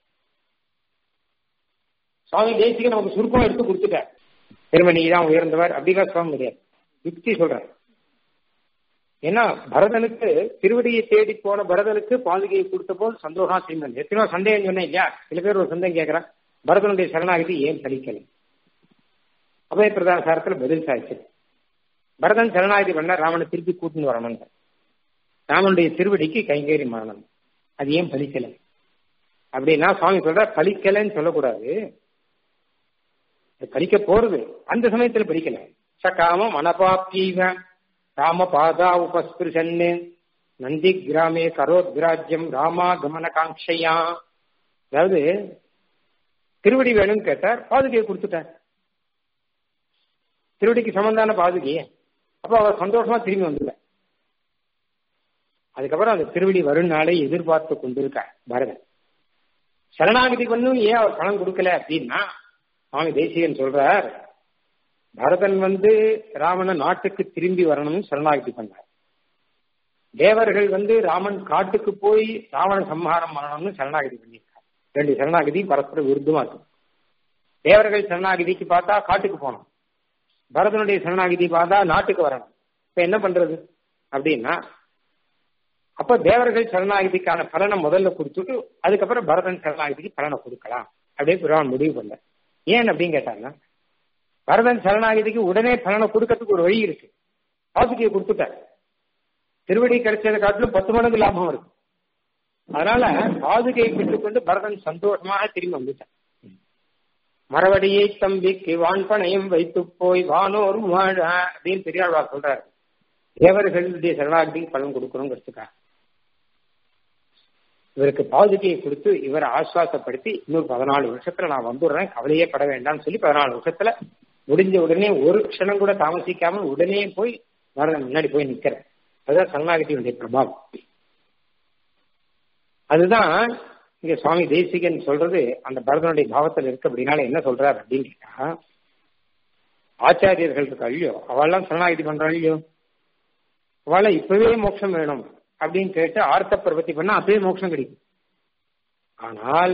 சுவாமி தேசிக நமக்கு சுருக்கம் எடுத்து கொடுத்துட்டார் திருமணி தான் உயர்ந்தவர் அப்படிலாம் சொல்ல முடியாது யுக்தி சொல்றார் ஏன்னா பரதனுக்கு திருவடியை தேடி போன பரதனுக்கு பாதுகையை கொடுத்த போது சந்தோஷம் திரும்பி எத்தனையோ சந்தேகம் சொன்னேன் இல்லையா சில பேர் ஒரு சந்தேகம் கேட்கறான் பரதனுடைய சரணாகதி ஏன் பலிக்கலை அபய பிரதான சாரத்துல பதில் சாய்ச்சு பரதன் சரணாகதி பண்ண ராமனை திருப்பி கூட்டின்னு வரணும் ராமனுடைய திருவடிக்கு கைங்கேறி மரணம் அது ஏன் பலிக்கலை அப்படின்னா சுவாமி சொல்ற பலிக்கலைன்னு சொல்லக்கூடாது பலிக்க போறது அந்த சமயத்துல பலிக்கல சகாம மனபாப்தீவ ராம பாதா உபஸ்பிருஷன்னு நந்தி கிராமே கரோத் கிராஜ்யம் ராமா கமன காங்கையா அதாவது திருவடி வேணும்னு கேட்டார் பாதுகையை கொடுத்துட்டார் திருவடிக்கு சம்பந்தான பாதுகையே அப்ப அவர் சந்தோஷமா திரும்பி வந்துள்ள அதுக்கப்புறம் அந்த திருவடி வரும் நாளை எதிர்பார்த்து கொண்டிருக்கார் பரதன் சரணாகதி பண்ணும் ஏன் அவர் பணம் கொடுக்கல அப்படின்னா சுவாமி தேசிகன் சொல்றார் பரதன் வந்து ராமனை நாட்டுக்கு திரும்பி வரணும்னு சரணாகதி பண்ணார் தேவர்கள் வந்து ராமன் காட்டுக்கு போய் ராவண சம்ஹாரம் பண்ணணும்னு சரணாகதி பண்ணியிருக்கார் ரெண்டு சரணாகதி பரஸ்பர விருத்தமா இருக்கும் தேவர்கள் சரணாகதிக்கு பார்த்தா காட்டுக்கு போனோம் பரதனுடைய சரணாகதி பார்த்தா நாட்டுக்கு வரணும் இப்ப என்ன பண்றது அப்படின்னா அப்ப தேவர்கள் சரணாகதிக்கான பலனை முதல்ல கொடுத்துட்டு அதுக்கப்புறம் பரதன் சரணாகதிக்கு பலனை கொடுக்கலாம் அப்படியே பெருமான் முடிவு பண்ண ஏன் அப்படின்னு கேட்டாங்கன்னா பரதன் சரணாகதிக்கு உடனே பலனை கொடுக்கறதுக்கு ஒரு வழி இருக்கு பாசிட்டிவ் கொடுத்துட்டார் திருவடி கிடைச்சதை காட்டிலும் பத்து மடங்கு லாபம் இருக்கு அதனால பாதுகையை பெற்றுக்கொண்டு பரதன் சந்தோஷமாக திரும்பி வந்துட்டான் மரவடியை தம்பிக்கு வான்பனையும் வைத்து போய் வானோர் வாழ அப்படின்னு பெரியாழ்வார் சொல்றாரு தேவர்களுடைய சரணாகதிக்கு பலன் கொடுக்கணுங்கிறதுக்காக இவருக்கு பாதுகையை கொடுத்து இவரை ஆஸ்வாசப்படுத்தி இன்னொரு பதினாலு வருஷத்துல நான் வந்துடுறேன் கவலையே பட வேண்டாம்னு சொல்லி பதினாலு வருஷத்துல முடிஞ்ச உடனே ஒரு க்ஷணம் கூட தாமசிக்காம உடனே போய் வரதன் முன்னாடி போய் நிக்கிறேன் அதுதான் சரணாகதியுடைய பிரபாவம் அதுதான் இங்க சுவாமி தேசிகன் சொல்றது அந்த பரதனுடைய பாவத்தில் இருக்கு அப்படின்னால என்ன சொல்றாரு அப்படின்னு கேட்டா ஆச்சாரியர்கள் இருக்கு ஐயோ அவெல்லாம் சரணாகதி பண்றாள் இல்லையோ அவளை இப்பவே மோட்சம் வேணும் அப்படின்னு கேட்டு ஆர்த்த பிரபத்தி பண்ணா அப்பவே மோட்சம் கிடைக்கும் ஆனால்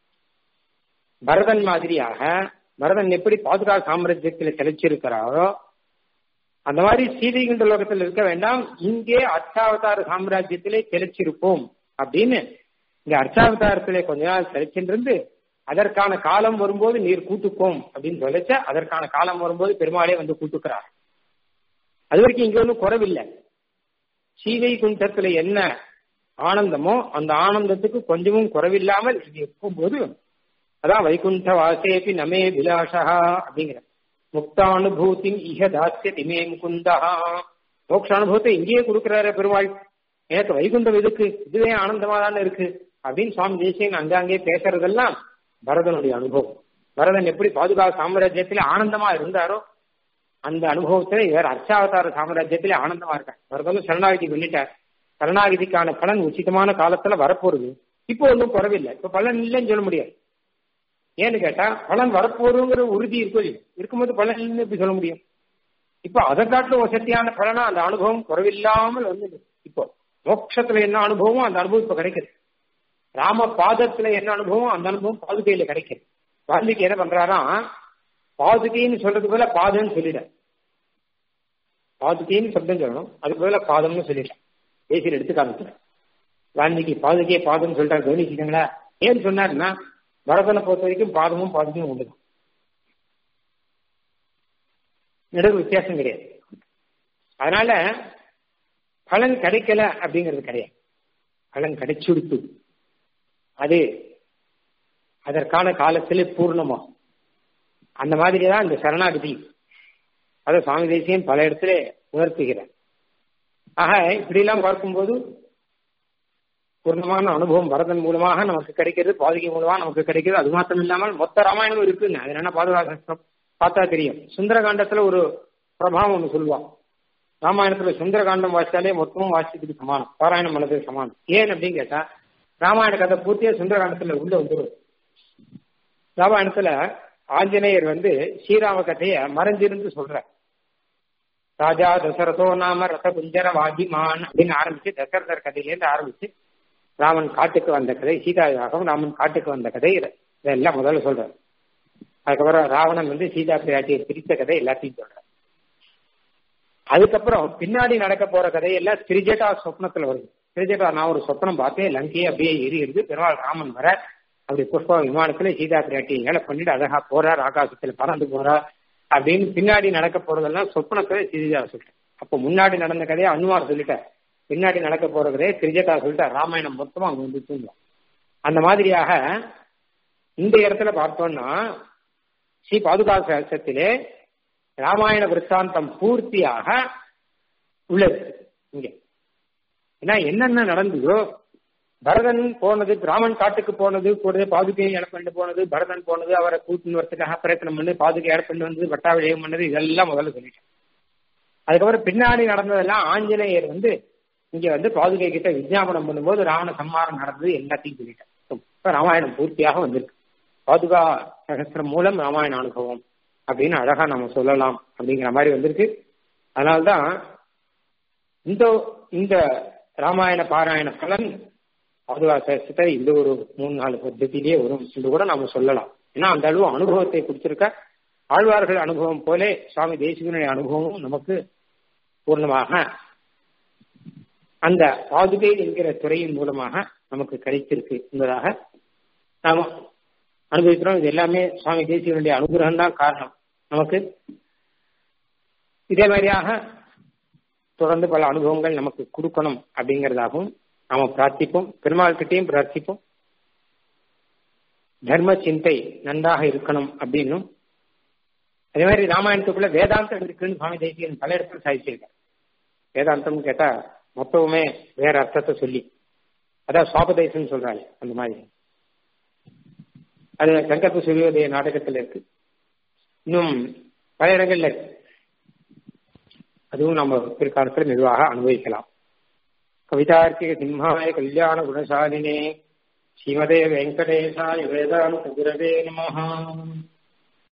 பரதன் மாதிரியாக பரதன் எப்படி பாதுகா சாம்ராஜ்யத்தில் கிடைச்சிருக்கிறாரோ அந்த மாதிரி சீதைகுண்ட லோகத்தில் இருக்க வேண்டாம் இங்கே அர்ச்சாவதார சாம்ராஜ்யத்திலே கிடைச்சிருப்போம் அப்படின்னு இங்க அர்ச்சாவதாரத்திலே கொஞ்ச நாள் கிடைச்சிருந்து அதற்கான காலம் வரும்போது நீர் கூட்டுக்கோம் அப்படின்னு சொல்லிச்ச அதற்கான காலம் வரும்போது பெருமாளே வந்து கூட்டுக்கிறார் அது வரைக்கும் இங்க ஒன்றும் குறவில்லை சீதை குண்டத்துல என்ன ஆனந்தமோ அந்த ஆனந்தத்துக்கு கொஞ்சமும் குறைவில்லாமல் இது இருக்கும்போது அதான் வைகுண்ட வாசேபி நமே விலாசா அப்படிங்கிற முக்தானுபூதி இஹ தாசிய திமே முகுந்தா மோக்ஷ அனுபவத்தை இங்கேயே கொடுக்கிறாரு பெருமாள் எனக்கு வைகுண்டம் எதுக்கு இதுவே ஆனந்தமா தானே இருக்கு அப்படின்னு சுவாமி தேசியன் அங்கங்கே பேசுறதெல்லாம் பரதனுடைய அனுபவம் பரதன் எப்படி பாதுகாப்பு சாம்ராஜ்யத்துல ஆனந்தமா இருந்தாரோ அந்த அனுபவத்துல இவர் அர்ச்சாவதார சாம்ராஜ்யத்திலே ஆனந்தமா இருக்கார் பரதனும் சரணாகதி பண்ணிட்டார் சரணாகதிக்கான பலன் உச்சிதமான காலத்துல வரப்போறது இப்போ ஒன்றும் குறவில்லை இப்ப பலன் இல்லைன்னு சொல்ல முடியாது ஏன்னு கேட்டா பலன் வரப்போறதுங்கிற உறுதி இருக்கும் இருக்கும்போது பலன் இல்லைன்னு எப்படி சொல்ல முடியும் இப்போ அதை காட்டிலும் வசதியான பலனா அந்த அனுபவம் குறைவில்லாமல் வந்து இப்போ மோட்சத்துல என்ன அனுபவமோ அந்த அனுபவம் இப்ப கிடைக்குது ராம பாதத்துல என்ன அனுபவம் அந்த அனுபவம் பாதுகையில கிடைக்குது வால்மீகி என்ன பண்றாராம் பாதுகைன்னு சொல்றதுக்கு பதில பாதம்னு சொல்லிட பாதுகைன்னு சப்தம் சொல்லணும் அதுக்கு பதில பாதம்னு சொல்லிட்டேன் பேசியில் எடுத்து காமிக்கிறேன் வால்மீகி பாதுகையை பாதம் சொல்றாரு கவனிச்சுக்கீங்களா ஏன்னு சொன்னாருன்னா பரதனை பொறுத்த வரைக்கும் பாதமும் பாதுகையும் உண்டு நடுவு வித்தியாசம் கிடையாது அதனால பலன் கிடைக்கல அப்படிங்கிறது கிடையாது பலன் கிடைச்சுடுத்து அது அதற்கான காலத்திலே பூர்ணமாகும் அந்த மாதிரி தான் இந்த சரணாகதி அதை சுவாமி தேசியம் பல இடத்துல உணர்த்துகிறார் ஆக இப்படிலாம் பார்க்கும்போது பூர்ணமான அனுபவம் பரதன் மூலமாக நமக்கு கிடைக்கிறது பாதுகை மூலமாக நமக்கு கிடைக்கிறது அது மாத்திரம் இல்லாமல் மொத்த ராமாயணமும் இருக்குங்க அது என்ன பாதுகாப்பு பார்த்தா தெரியும் சுந்தரகாண்டத்துல ஒரு பிரபாவம் ஒன்று சொல்லுவான் ராமாயணத்துல சுந்தரகாண்டம் வாசிச்சாலே மொத்தமும் வாசிக்கிறதுக்கு சமானம் பாராயணம் பண்ணதுக்கு சமானம் ஏன் அப்படின்னு கேட்டா ராமாயண கதை பூர்த்தியா சுந்தரகாண்டத்துல உள்ள வந்துடும் ராமாயணத்துல ஆஞ்சநேயர் வந்து ஸ்ரீராம கதைய மறைஞ்சிருந்து சொல்ற ராஜா தசரதோ நாம ரத குஞ்சர வாகிமான் அப்படின்னு ஆரம்பிச்சு தசரதர் கதையிலேருந்து ஆரம்பிச்சு ராமன் காட்டுக்கு வந்த கதை சீதாயாகம் ராமன் காட்டுக்கு வந்த கதை இதெல்லாம் முதல்ல சொல்றாரு அதுக்கப்புறம் ராவணன் வந்து சீதா பிராட்டியை பிரித்த கதை எல்லாத்தையும் சொல்றார் அதுக்கப்புறம் பின்னாடி நடக்க போற கதையெல்லாம் திரிஜட்டா சொப்னத்துல வருது திரிஜட்டா நான் ஒரு சொப்னம் பார்த்தேன் லங்கையே அப்படியே எரியுது பெருமாள் ராமன் வர அப்படி புஷ்ப விமானத்துல சீதா பிராட்டி ஏழை பண்ணிட்டு அழகா போறார் ஆகாசத்துல பறந்து போறார் அப்படின்னு பின்னாடி நடக்க போறதெல்லாம் சொப்னத்துல சீதா சொல்லிட்டேன் அப்போ முன்னாடி நடந்த கதையை அனுமார் சொல்லிட்டார் பின்னாடி நடக்க போற கதையை திரிஜட்டா சொல்லிட்டார் ராமாயணம் மொத்தமா அங்க வந்து தூங்கும் அந்த மாதிரியாக இந்த இடத்துல பார்த்தோம்னா ஸ்ரீ பாதுகா சகசத்திலே ராமாயண விற்த்தாந்தம் பூர்த்தியாக உள்ளது இங்க ஏன்னா என்னென்ன நடந்ததோ பரதன் போனது ராமன் காட்டுக்கு போனது கூடவே பாதுகையை இழப்பண்டு போனது பரதன் போனது அவரை கூட்டின்னு வரத்துக்காக பிரயத்தனம் பண்ணி பாதுகை இழப்பண்டு வந்தது வட்டாவிஜயம் பண்ணது இதெல்லாம் முதல்ல சொல்லிட்டேன் அதுக்கப்புறம் பின்னாடி நடந்ததெல்லாம் ஆஞ்சநேயர் வந்து இங்க வந்து பாதுகை கிட்ட விஜயாபனம் பண்ணும்போது ராவண சம்மாரம் நடந்தது எல்லாத்தையும் சொல்லிட்டேன் இப்ப ராமாயணம் பூர்த்தியாக வந்திருக்கு பாதுகா சகசிரம் மூலம் ராமாயண அனுபவம் அப்படின்னு அழகா நம்ம சொல்லலாம் அப்படிங்கிற மாதிரி வந்திருக்கு அதனால்தான் இந்த இந்த ராமாயண பாராயண பலன் பாதுகா சகசத்தை இந்த ஒரு மூணு நாலு பద్ధதியிலேயே வரும் என்று கூட நாம சொல்லலாம் ஏன்னா அந்த அளவு அனுபவத்தை கொடுத்திருக்க ஆழ்வார்கள் அனுபவம் போலே சுவாமி தேசிகனுடைய அனுபவமும் நமக்கு பூர்ணமாக அந்த பாதுகை என்கிற துறையின் மூலமாக நமக்கு கிடைத்திருக்கு என்பதாக நாம அனுபவிக்கிறோம் இது எல்லாமே சுவாமி தேசியனுடைய அனுகிரகம் தான் காரணம் நமக்கு இதே மாதிரியாக தொடர்ந்து பல அனுபவங்கள் நமக்கு கொடுக்கணும் அப்படிங்கிறதாகவும் நாம பிரார்த்திப்போம் பெருமாள் கிட்டையும் பிரார்த்திப்போம் தர்ம சிந்தை நன்றாக இருக்கணும் அப்படின்னும் அதே மாதிரி ராமாயணத்துக்குள்ள வேதாந்தம் இருக்குன்னு சுவாமி தேசியன் பல இடத்துல சாதிச்சிருக்கார் வேதாந்தம் கேட்டா மொத்தமுமே வேற அர்த்தத்தை சொல்லி அதான் சுவாபதேசம் சொல்றாங்க அந்த மாதிரி அது சங்கற்ப சூரியோதய நாடகத்தில் இருக்கு இன்னும் பல இடங்கள்ல இருக்கு அதுவும் நம்ம பிற்காலத்தில் மெதுவாக அனுபவிக்கலாம் கவிதார்க்கிக சிம்ஹாய கல்யாண குணசாலினே ஸ்ரீமதே வெங்கடேசாய வேதாந்த குரவே நமஹா